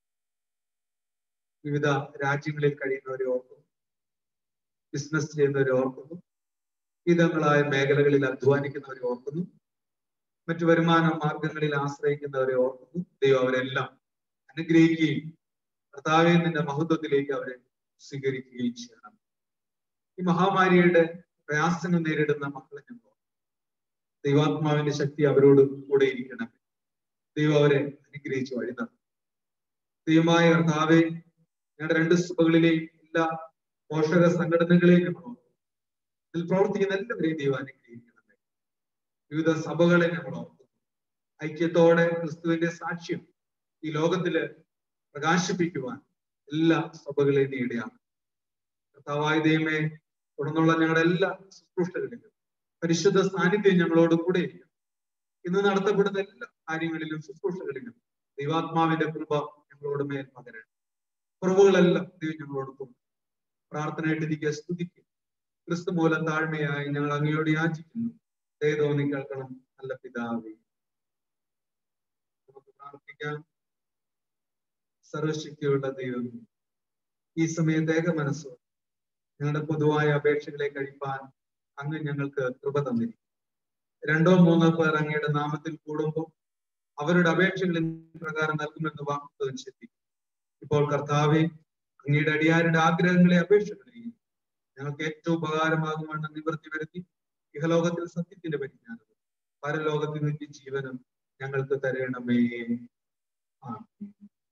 വിവിധ രാജ്യങ്ങളിൽ കഴിയുന്നവരെ ഓർക്കുന്നു ബിസിനസ് ചെയ്യുന്നവരെ ഓർക്കുന്നു വിവിധങ്ങളായ മേഖലകളിൽ അധ്വാനിക്കുന്നവരെ ഓർക്കുന്നു മറ്റു വരുമാന മാർഗങ്ങളിൽ ആശ്രയിക്കുന്നവരെ ഓർക്കുന്നു ദൈവം അവരെല്ലാം അനുഗ്രഹിക്കുകയും കർത്താവെ നിന്റെ മഹത്വത്തിലേക്ക് അവരെ സ്വീകരിക്കുകയും ചെയ്യണം ഈ മഹാമാരിയുടെ പ്രയാസങ്ങൾ നേരിടുന്ന മക്കളെ ഞങ്ങൾ ദൈവാത്മാവിന്റെ ശക്തി അവരോട് കൂടെ ഇരിക്കണം ദൈവം അവരെ അനുഗ്രഹിച്ച് വഴി നടത്തും ദൈവമായ കർത്താവെ ഞങ്ങളുടെ രണ്ട് സഭകളിലെയും എല്ലാ പോഷക സംഘടനകളെയും ഞങ്ങൾ ഓർക്കുന്നു. ഇതിൽ പ്രവർത്തിക്കുന്ന എല്ലാവരെയും ദൈവം അനുഗ്രഹിക്കണമേ വിവിധ സഭകളെ ഞങ്ങൾ ഓർക്കുന്നു ഐക്യത്തോടെ ക്രിസ്തുവിന്റെ സാക്ഷ്യം ഈ ലോകത്തില് പ്രകാശിപ്പിക്കുവാൻ എല്ലാ സഭകളെയും നേടിയാണ് കർത്താവായ ദൈവമേ തുടർന്നുള്ള ഞങ്ങളുടെ എല്ലാ ശുശ്രൂഷകളിലും പരിശുദ്ധ സാന്നിധ്യം ഞങ്ങളോട് കൂടെ ഇരിക്കണം ഇന്ന് നടത്തപ്പെടുന്ന എല്ലാ കാര്യങ്ങളിലും ശുശ്രൂഷകളിലും ദൈവാത്മാവിന്റെ കൃപ ഞങ്ങളോട് മേൽ പകരണം കുറവുകളെല്ലാം ദൈവം ഞങ്ങളോട് പോകും പ്രാർത്ഥനയായിട്ടിരിക്കുക സ്തുതിക്കുക ക്രിസ്തു മൂലം താഴ്മയായി ഞങ്ങൾ അങ്ങയോട് യാചിക്കുന്നു ദയതോന്നി കേൾക്കണം നല്ല പിതാവേ നമുക്ക് പ്രാർത്ഥിക്കാം സർവശക്തിയുള്ള ദൈവം ഈ സമയത്ത് ഏക മനസ്സോ ഞങ്ങളുടെ പൊതുവായ അപേക്ഷകളെ കഴിപ്പാൻ അങ്ങ് ഞങ്ങൾക്ക് കൃപ തന്നിരിക്കും രണ്ടോ മൂന്നോ പേർ അങ്ങയുടെ നാമത്തിൽ കൂടുമ്പോൾ അവരുടെ അപേക്ഷകളിൽ പ്രകാരം നൽകുമെന്ന് വാക്കുകൾ ശ്രദ്ധിക്കും ഇപ്പോൾ കർത്താവെ അങ്ങയുടെ അടിയാരുടെ ആഗ്രഹങ്ങളെ അപേക്ഷകളെയും ഞങ്ങൾക്ക് ഏറ്റവും ഉപകാരമാകുമെന്ന് നിവൃത്തി വരുത്തി ഇഹലോകത്തിൽ സത്യത്തിന്റെ പരിജ്ഞാനം പരലോകത്തിൽ നിത്യ ജീവനും ഞങ്ങൾക്ക് തരണമേ ആമേൻ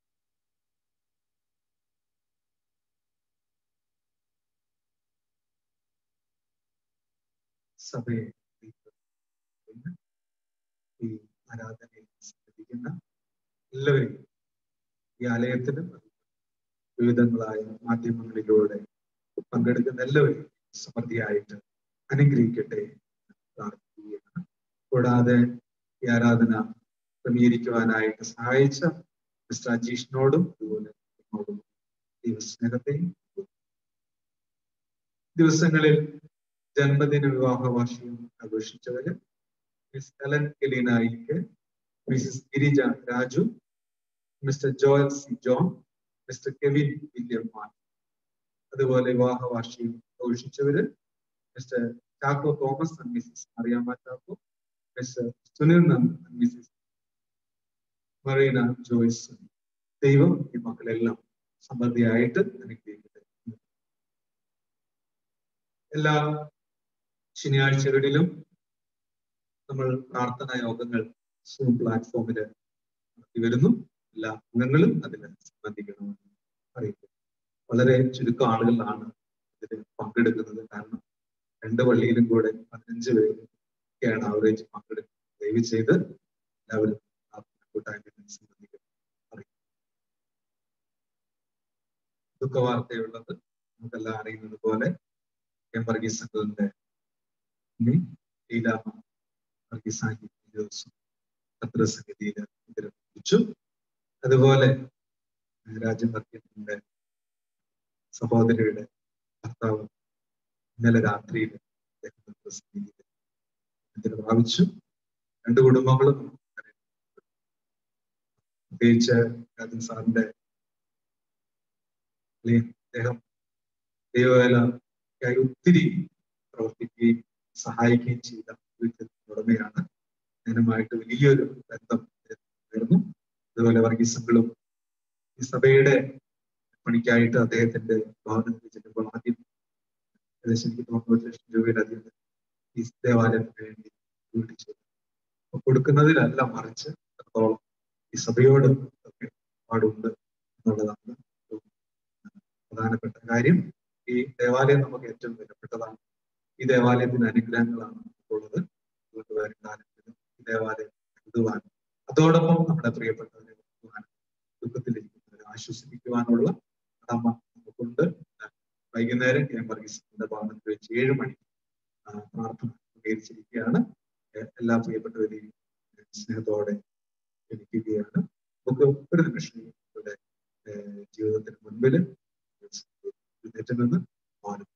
സഭയെ ഇന്ന് ഈ ആരാധനയിൽ ശ്രദ്ധിക്കുന്ന എല്ലാവരെയും ഈ ആലയത്തിലും വിവിധങ്ങളായ മാധ്യമങ്ങളിലൂടെ പങ്കെടുക്കുന്ന എല്ലാവരെയും സമൃദ്ധിയായിട്ട് അനുഗ്രഹിക്കട്ടെ എന്ന് പ്രാർത്ഥിക്കുകയാണ് കൂടാതെ ഈ ആരാധന ക്രമീകരിക്കുവാനായിട്ട് സഹായിച്ച മിസ്റ്റർ അജീഷിനോടും അതുപോലെ എന്നോടും ദൈവസ്നേഹത്തെയും ദിവസങ്ങളിൽ ജന്മദിന വിവാഹ വാർഷികം ആഘോഷിച്ചവര് മിസ് എലൻ കെലീനായിക്ക് Mrs Girija Raju Mr Joel C John Mr Kevin William മാൻ അതുപോലെ വിവാഹ വാർഷികം ആഘോഷിച്ചവര് Mr Chacko Thomas and Mrs അറിയാമ Chacko Mr Sunil Nand and Mrs Marina Joyce ദൈവം ഈ മക്കളെല്ലാം സമൃദ്ധിയായിട്ട് അനുഗ്രഹിക്കട്ടെ എല്ലാ ശനിയാഴ്ചകളിലും നമ്മൾ പ്രാർത്ഥനാ യോഗങ്ങൾ സൂം പ്ലാറ്റ്ഫോമിൽ നടത്തി വരുന്നു എല്ലാ അംഗങ്ങളും അതിൽ സംബന്ധിക്കണമെന്ന് അറിയിക്കുന്നു വളരെ ചുരുക്കം ആളുകളിലാണ് ഇതിൽ പങ്കെടുക്കുന്നത് കാരണം രണ്ട് പള്ളിയിലും കൂടെ പതിനഞ്ച് പേരൊക്കെയാണ് ആവറേജ് പങ്കെടുക്കുന്നത് ദയവ് ചെയ്ത് എല്ലാവരും കൂട്ടായ്മയിൽ സംബന്ധിക്കണം അറിയിക്കും ദുഃഖവാർത്തയുള്ളത് നമുക്കെല്ലാം അറിയുന്നത് പോലെ എം വർഗീസ് സംഘത്തിന്റെ ലീലാമ വർഗീസാങ്കി ദിവസം പത്രസമിതിയിൽ ഇതിനെ അതുപോലെ രാജ്യം വർഗീസിന്റെ സഹോദരിയുടെ ഭർത്താവ് ഇന്നലെ രാത്രിയിൽ ഇതിന് പ്രാപിച്ചു രണ്ട് കുടുംബങ്ങളും പ്രത്യേകിച്ച് രാജൻ സാറിന്റെ അദ്ദേഹം ദൈവവേലയ്ക്കായി ഒത്തിരി പ്രവർത്തിക്കുകയും സഹായിക്കുകയും ചെയ്ത വീട്ടിൽ ഉടമയാണ് ഞാനുമായിട്ട് വലിയൊരു ബന്ധം ഉണ്ടായിരുന്നു അതുപോലെ വർഗീസങ്ങളും ഈ സഭയുടെ പണിക്കായിട്ട് അദ്ദേഹത്തിന്റെ ഭവനത്തിൽ ചെല്ലുമ്പോൾ ആദ്യം ഏകദേശം എനിക്ക് തോന്നുന്നു ഒരു ലക്ഷം രൂപയിലധികം ഈ ദേവാലയത്തിന് വേണ്ടി വീട്ടിൽ ചെയ്തു അപ്പൊ കൊടുക്കുന്നതിലല്ല മറിച്ച് എത്രത്തോളം ഈ സഭയോട് ഒക്കെ പാടുണ്ട് എന്നുള്ളതാണ് പ്രധാനപ്പെട്ട കാര്യം ഈ ദേവാലയം നമുക്ക് ഏറ്റവും വിലപ്പെട്ടതാണ് ഈ ദേവാലയത്തിന് അനുഗ്രഹങ്ങളാണ് നമുക്കുള്ളത് അതുകൊണ്ട് വരും കാലത്തിൽ ഈ ദേവാലയം എഴുതുവാനും അതോടൊപ്പം നമ്മുടെ പ്രിയപ്പെട്ടവരെ ഓർക്കുവാനും ദുഃഖത്തിലിരിക്കുന്നവരെ ആശ്വസിപ്പിക്കുവാനുള്ള കടമ നമുക്കുണ്ട് വൈകുന്നേരം കെ എം വർഗീസിന്റെ ഭവനത്തിൽ വെച്ച് ഏഴ് മണി പ്രാർത്ഥന ക്രമീകരിച്ചിരിക്കുകയാണ് എല്ലാ പ്രിയപ്പെട്ടവരെയും സ്നേഹത്തോടെ ക്ഷണിക്കുകയാണ് നമുക്ക് ഒരു നിമിഷം ഇവിടെ ജീവിതത്തിന് മുൻപിൽ എഴുന്നേറ്റ് നിന്ന് മൗനം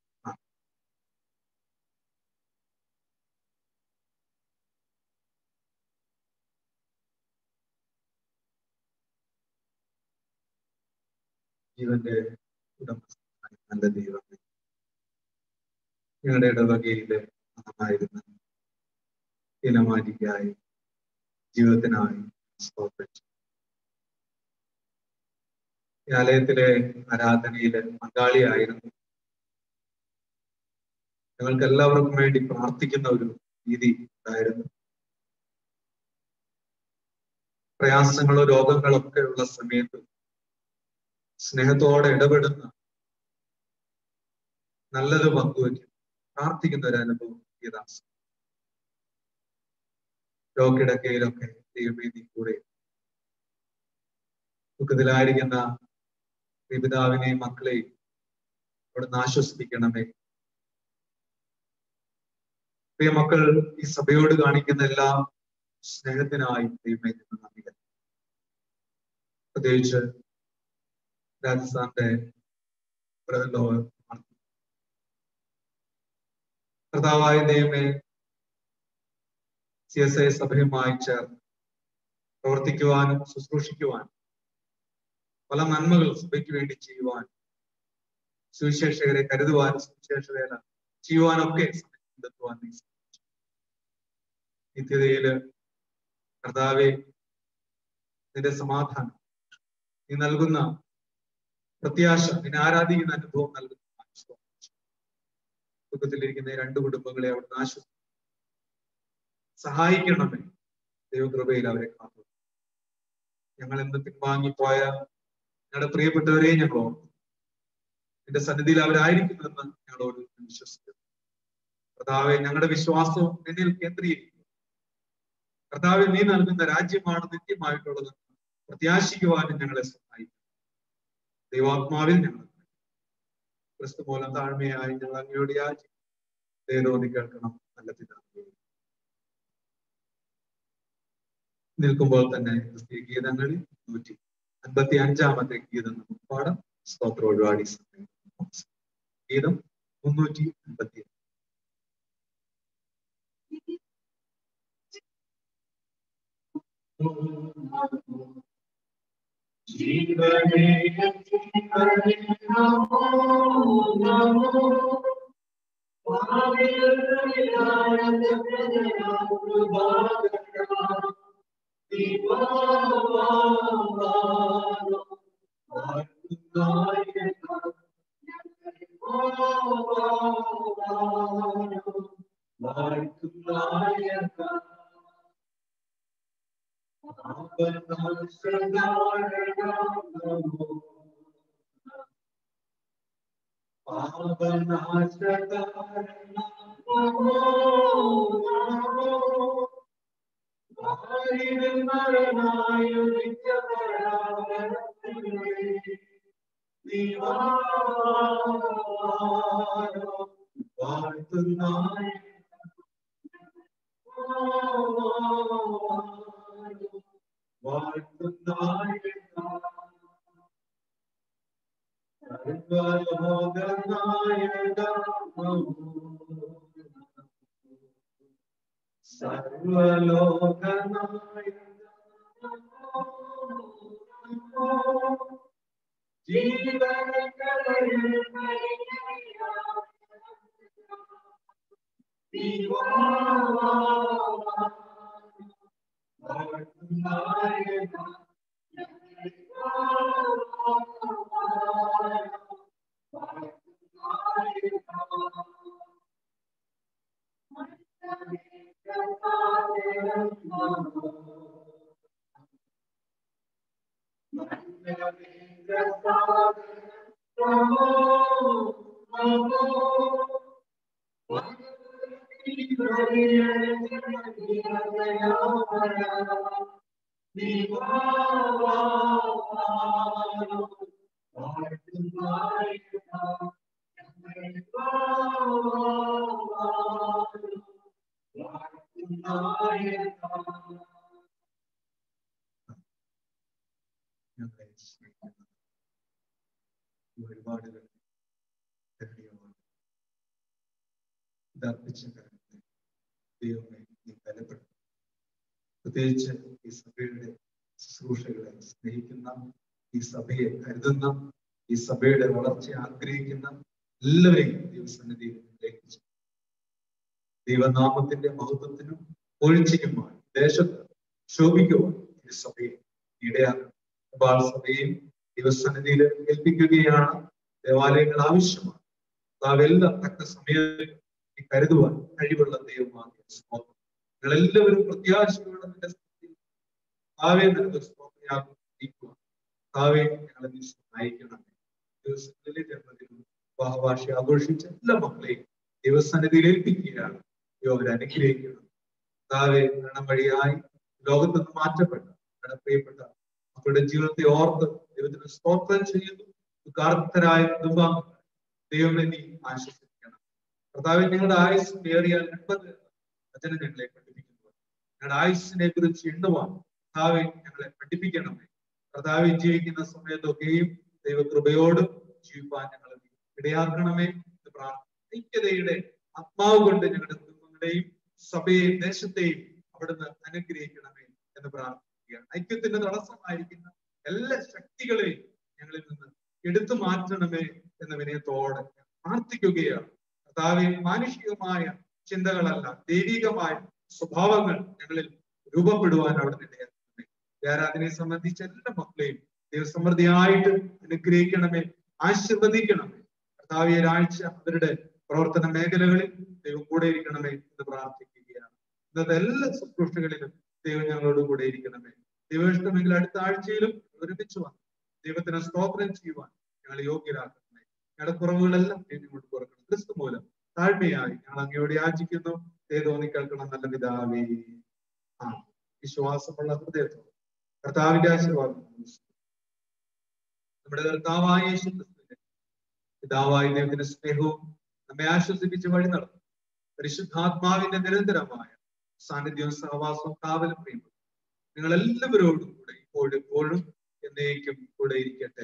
ജീവന്റെ ഉടമസ്ഥനായ നല്ല ദൈവമേ ഞങ്ങളുടെ ഇടവകയിലെ അന്നമായിരുന്ന ഇനമാലിക്കായി ജീവിതത്തിനായി സ്തോത്രിച്ചു ഈ ആലയത്തിലെ ആരാധനയിലെ പങ്കാളിയായിരുന്നു ഞങ്ങൾക്ക് എല്ലാവർക്കും വേണ്ടി പ്രാർത്ഥിക്കുന്ന ഒരു രീതി ഉണ്ടായിരുന്നു പ്രയാസങ്ങളോ രോഗങ്ങളോ ഒക്കെ ഉള്ള സമയത്ത് സ്നേഹത്തോടെ ഇടപെടുന്ന നല്ലത് പങ്കുവയ്ക്കും പ്രാർത്ഥിക്കുന്ന ഒരു അനുഭവം യഥാസം രോഗിടക്കയിലൊക്കെ ദൈവമേ നീ കൂടെ ദുഃഖത്തിലായിരിക്കുന്ന പിതാവിനെയും മക്കളെയും അവിടുന്ന് ആശ്വസിപ്പിക്കണമേ പ്രിയ മക്കൾ ഈ സഭയോട് കാണിക്കുന്ന എല്ലാ സ്നേഹത്തിനായി ദൈവമേ നിന്ന് നന്ദി പ്രത്യേകിച്ച് രാജസ്ഥാന്റെ കർത്താവായ ദൈവമേ സി എസ് ഐ സഭയുമായി ചേർന്ന് പ്രവർത്തിക്കുവാനും ശുശ്രൂഷിക്കുവാനും പല നന്മകൾ സഭയ്ക്ക് വേണ്ടി ചെയ്യുവാൻ സുവിശേഷകരെ കരുതുവാനും സുവിശേഷ വേല ചെയ്യുവാനൊക്കെ കണ്ടെത്തുവാൻ നീ നിത്യതയില് കർത്താവെ നിന്റെ സമാധാനം നീ നൽകുന്ന പ്രത്യാശ നിന്നെ ആരാധിക്കുന്ന അനുഭവം നൽകുന്ന ദുഃഖത്തിലിരിക്കുന്ന രണ്ട് കുടുംബങ്ങളെ അവിടുന്ന് ആശ്വസ സഹായിക്കണമേ ദൈവകൃപയിൽ അവരെ കാത്തു ഞങ്ങൾ എന്ത് പിൻവാങ്ങിപ്പോയ ഞങ്ങളുടെ പ്രിയപ്പെട്ടവരെ ഞങ്ങൾ ഓർക്കും എന്റെ സന്നിധിയിൽ അവരായിരിക്കുമെന്ന് ഞങ്ങളോട് വിശ്വസിക്കുന്നു കർത്താവെ ഞങ്ങളുടെ വിശ്വാസവും നിന്നിൽ കേന്ദ്രീകരിക്കും കർത്താവെ നീ നൽകുന്ന രാജ്യമാണ് നിത്യമായിട്ടുള്ളത് പ്രത്യാശിക്കുവാനും ഞങ്ങളെ സഹായിക്കും ദൈവാത്മാവിൽ ഞങ്ങൾ ക്രിസ്തു മൂലം താഴ്മയായി ഞങ്ങൾ അങ്ങയോട് യാചി ദൈവോധി കേൾക്കണം നല്ല പിതാവേ നിൽക്കുമ്പോൾ തന്നെ ക്രിസ്തീയ ഗീതങ്ങളിൽ നൂറ്റി അൻപത്തി അഞ്ചാമത്തെ ഗീതം നമുക്ക് പാടാം സ്തോത്ര ഒഴിവാടി ഗീതം മുന്നൂറ്റി അൻപത്തി ജീവനേ ജീവനേ നമോ നമോ ഒരുപാട് ഇതർപ്പിച്ച കാര്യത്തെ ദൈവമേ നീ ബലപ്പെടുത്തും പ്രത്യേകിച്ച് ഈ സഭയുടെ ശുശ്രൂഷകളെ സ്നേഹിക്കുന്ന ഈ സഭയെ കരുതുന്ന ഈ സഭയുടെ വളർച്ച ആഗ്രഹിക്കുന്ന എല്ലാവരെയും ദൈവസന്നിധിയിൽ ലേഖിച്ചു ദൈവനാമത്തിന്റെ മഹത്വത്തിനും ഒഴിച്ചിക്കുമായി ദേശത്ത് ശോഭിക്കുവാൻ ഈ സഭയെ ഇടയാക്കും ബാൽ സഭയും ദൈവസന്നിധിയിൽ ഏൽപ്പിക്കുകയാണ് ദേവാലയങ്ങൾ ആവശ്യമാണ് അതെല്ലാം തക്ക സമയത്ത് കരുതുവാൻ കഴിവുള്ള ദൈവമാണ് സ്തോത്രം നിങ്ങളെല്ലാവരും പ്രത്യാശയോടെ നിന്റെ താവേ നിനക്ക് സ്തോത്രയാകുക താവേ ഞങ്ങളെ നീ സഹായിക്കണം ദിവസങ്ങളിലെ ജന്മദിനം വിവാഹഭാഷ ആഘോഷിച്ച എല്ലാ മക്കളെയും ദൈവസന്നിധിയിൽ ഏൽപ്പിക്കുകയാണ് യോഗ അനുഗ്രഹിക്കണം താവേ മരണം വഴിയായി ലോകത്ത് നിന്ന് മാറ്റപ്പെട്ട ഞങ്ങളുടെ പ്രിയപ്പെട്ട മക്കളുടെ ജീവിതത്തെ ഓർത്ത് ദൈവത്തിന് സ്തോത്രം ചെയ്യുന്നു കാർത്തരായ കുടുംബാംഗങ്ങൾ ദൈവമേ നീ ആശ്വസിക്കണം കർത്താവ് ഞങ്ങളുടെ ആയുസ് ഏറിയാൽ എൺപത് വചനം ഞങ്ങളെ പഠിപ്പിക്കുന്നു ഞങ്ങളുടെ ആയുസിനെ കുറിച്ച് എണ്ണുവാൻ കർത്താവെ ഞങ്ങളെ പഠിപ്പിക്കണമേ കർത്താവ് ജീവിക്കുന്ന സമയത്തൊക്കെയും ദൈവകൃപയോടും ജീവിപ്പാൻ ഞങ്ങളെ ഇടയാക്കണമേ എന്ന് പ്രാർത്ഥന ഐക്യതയുടെ ആത്മാവ് കൊണ്ട് ഞങ്ങളുടെ കുടുംബങ്ങളെയും സഭയെയും ദേശത്തെയും അവിടുന്ന് അനുഗ്രഹിക്കണമേ എന്ന് പ്രാർത്ഥിക്കുകയാണ് ഐക്യത്തിന്റെ തടസ്സമായിരിക്കുന്ന എല്ലാ ശക്തികളെയും ഞങ്ങളിൽ നിന്ന് എടുത്തു മാറ്റണമേ എന്ന വിനയത്തോടെ പ്രാർത്ഥിക്കുകയാണ് കർത്താവെ മാനുഷികമായ ചിന്തകളല്ല ദൈവികമായ സ്വഭാവങ്ങൾ ഞങ്ങളിൽ രൂപപ്പെടുവാൻ അവിടെ ഇടയാക്കണമേ ആരാധനയെ സംബന്ധിച്ച എല്ലാ മക്കളെയും ദൈവസമൃദ്ധിയായിട്ട് അനുഗ്രഹിക്കണമേ ആശീർവദിക്കണമേ കർത്താവ് ഒരാഴ്ച അവരുടെ പ്രവർത്തന മേഖലകളിൽ ദൈവം കൂടെ ഇരിക്കണമേ എന്ന് പ്രാർത്ഥിക്കുകയാണ് ഇന്നത്തെ എല്ലാ ശുശ്രൂഷകളിലും ദൈവം ഞങ്ങളോട് കൂടെ ഇരിക്കണമേ ദൈവം അടുത്ത ആഴ്ചയിലും ഒരുമിച്ച് വന്നു ദൈവത്തിന് സ്തോത്രം ചെയ്യുവാൻ ഞങ്ങൾ യോഗ്യരാക്കണമേ ഞങ്ങളുടെ കുറവുകളെല്ലാം ഞങ്ങളോട് കുറക്കണം ക്രിസ്തു മൂലം താഴ്മയായി ഞങ്ങൾ അങ്ങയോട് യാചിക്കുന്നു ഏതോന്നി കേൾക്കണം നല്ല പിതാവേ ആ വിശ്വാസമുള്ള ഹൃദയത്തോടെ കർത്താവിന്റെ ആശീർവാദം നമ്മുടെ കർത്താവായ യേശു ക്രിസ്തുവിന്റെ പിതാവായ ദൈവത്തിന്റെ സ്നേഹവും നമ്മെ ആശ്വസിപ്പിച്ച് വഴി നടത്തും പരിശുദ്ധാത്മാവിന്റെ നിരന്തരമായ സാന്നിധ്യവും സഹവാസവും കാവലും പ്രിയമും നിങ്ങൾ എല്ലാവരോടും കൂടെ ഇപ്പോഴും എപ്പോഴും എന്നേക്കും കൂടെ ഇരിക്കട്ടെ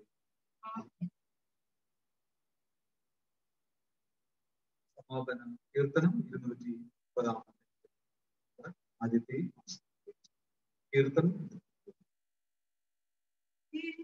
സമാപനം കീർത്തനം ഇരുന്നൂറ്റി മുപ്പതാമത്തെ ആദ്യത്തെ കീർത്തനം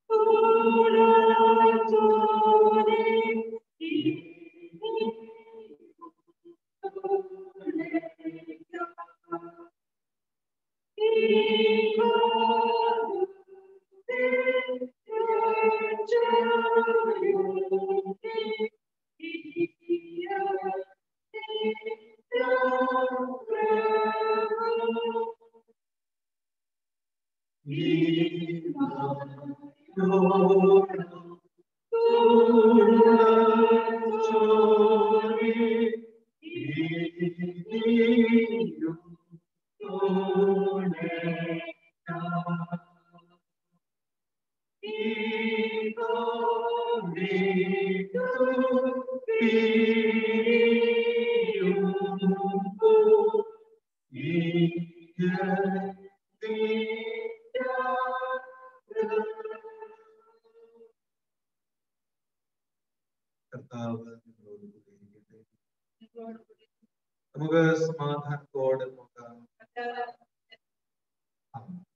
കർത്താവ് നിങ്ങളോട് കൂടിയിരിക്കട്ടെ നമുക്ക് സമാധാനത്തോടെ നോക്കാം ആമേൻ.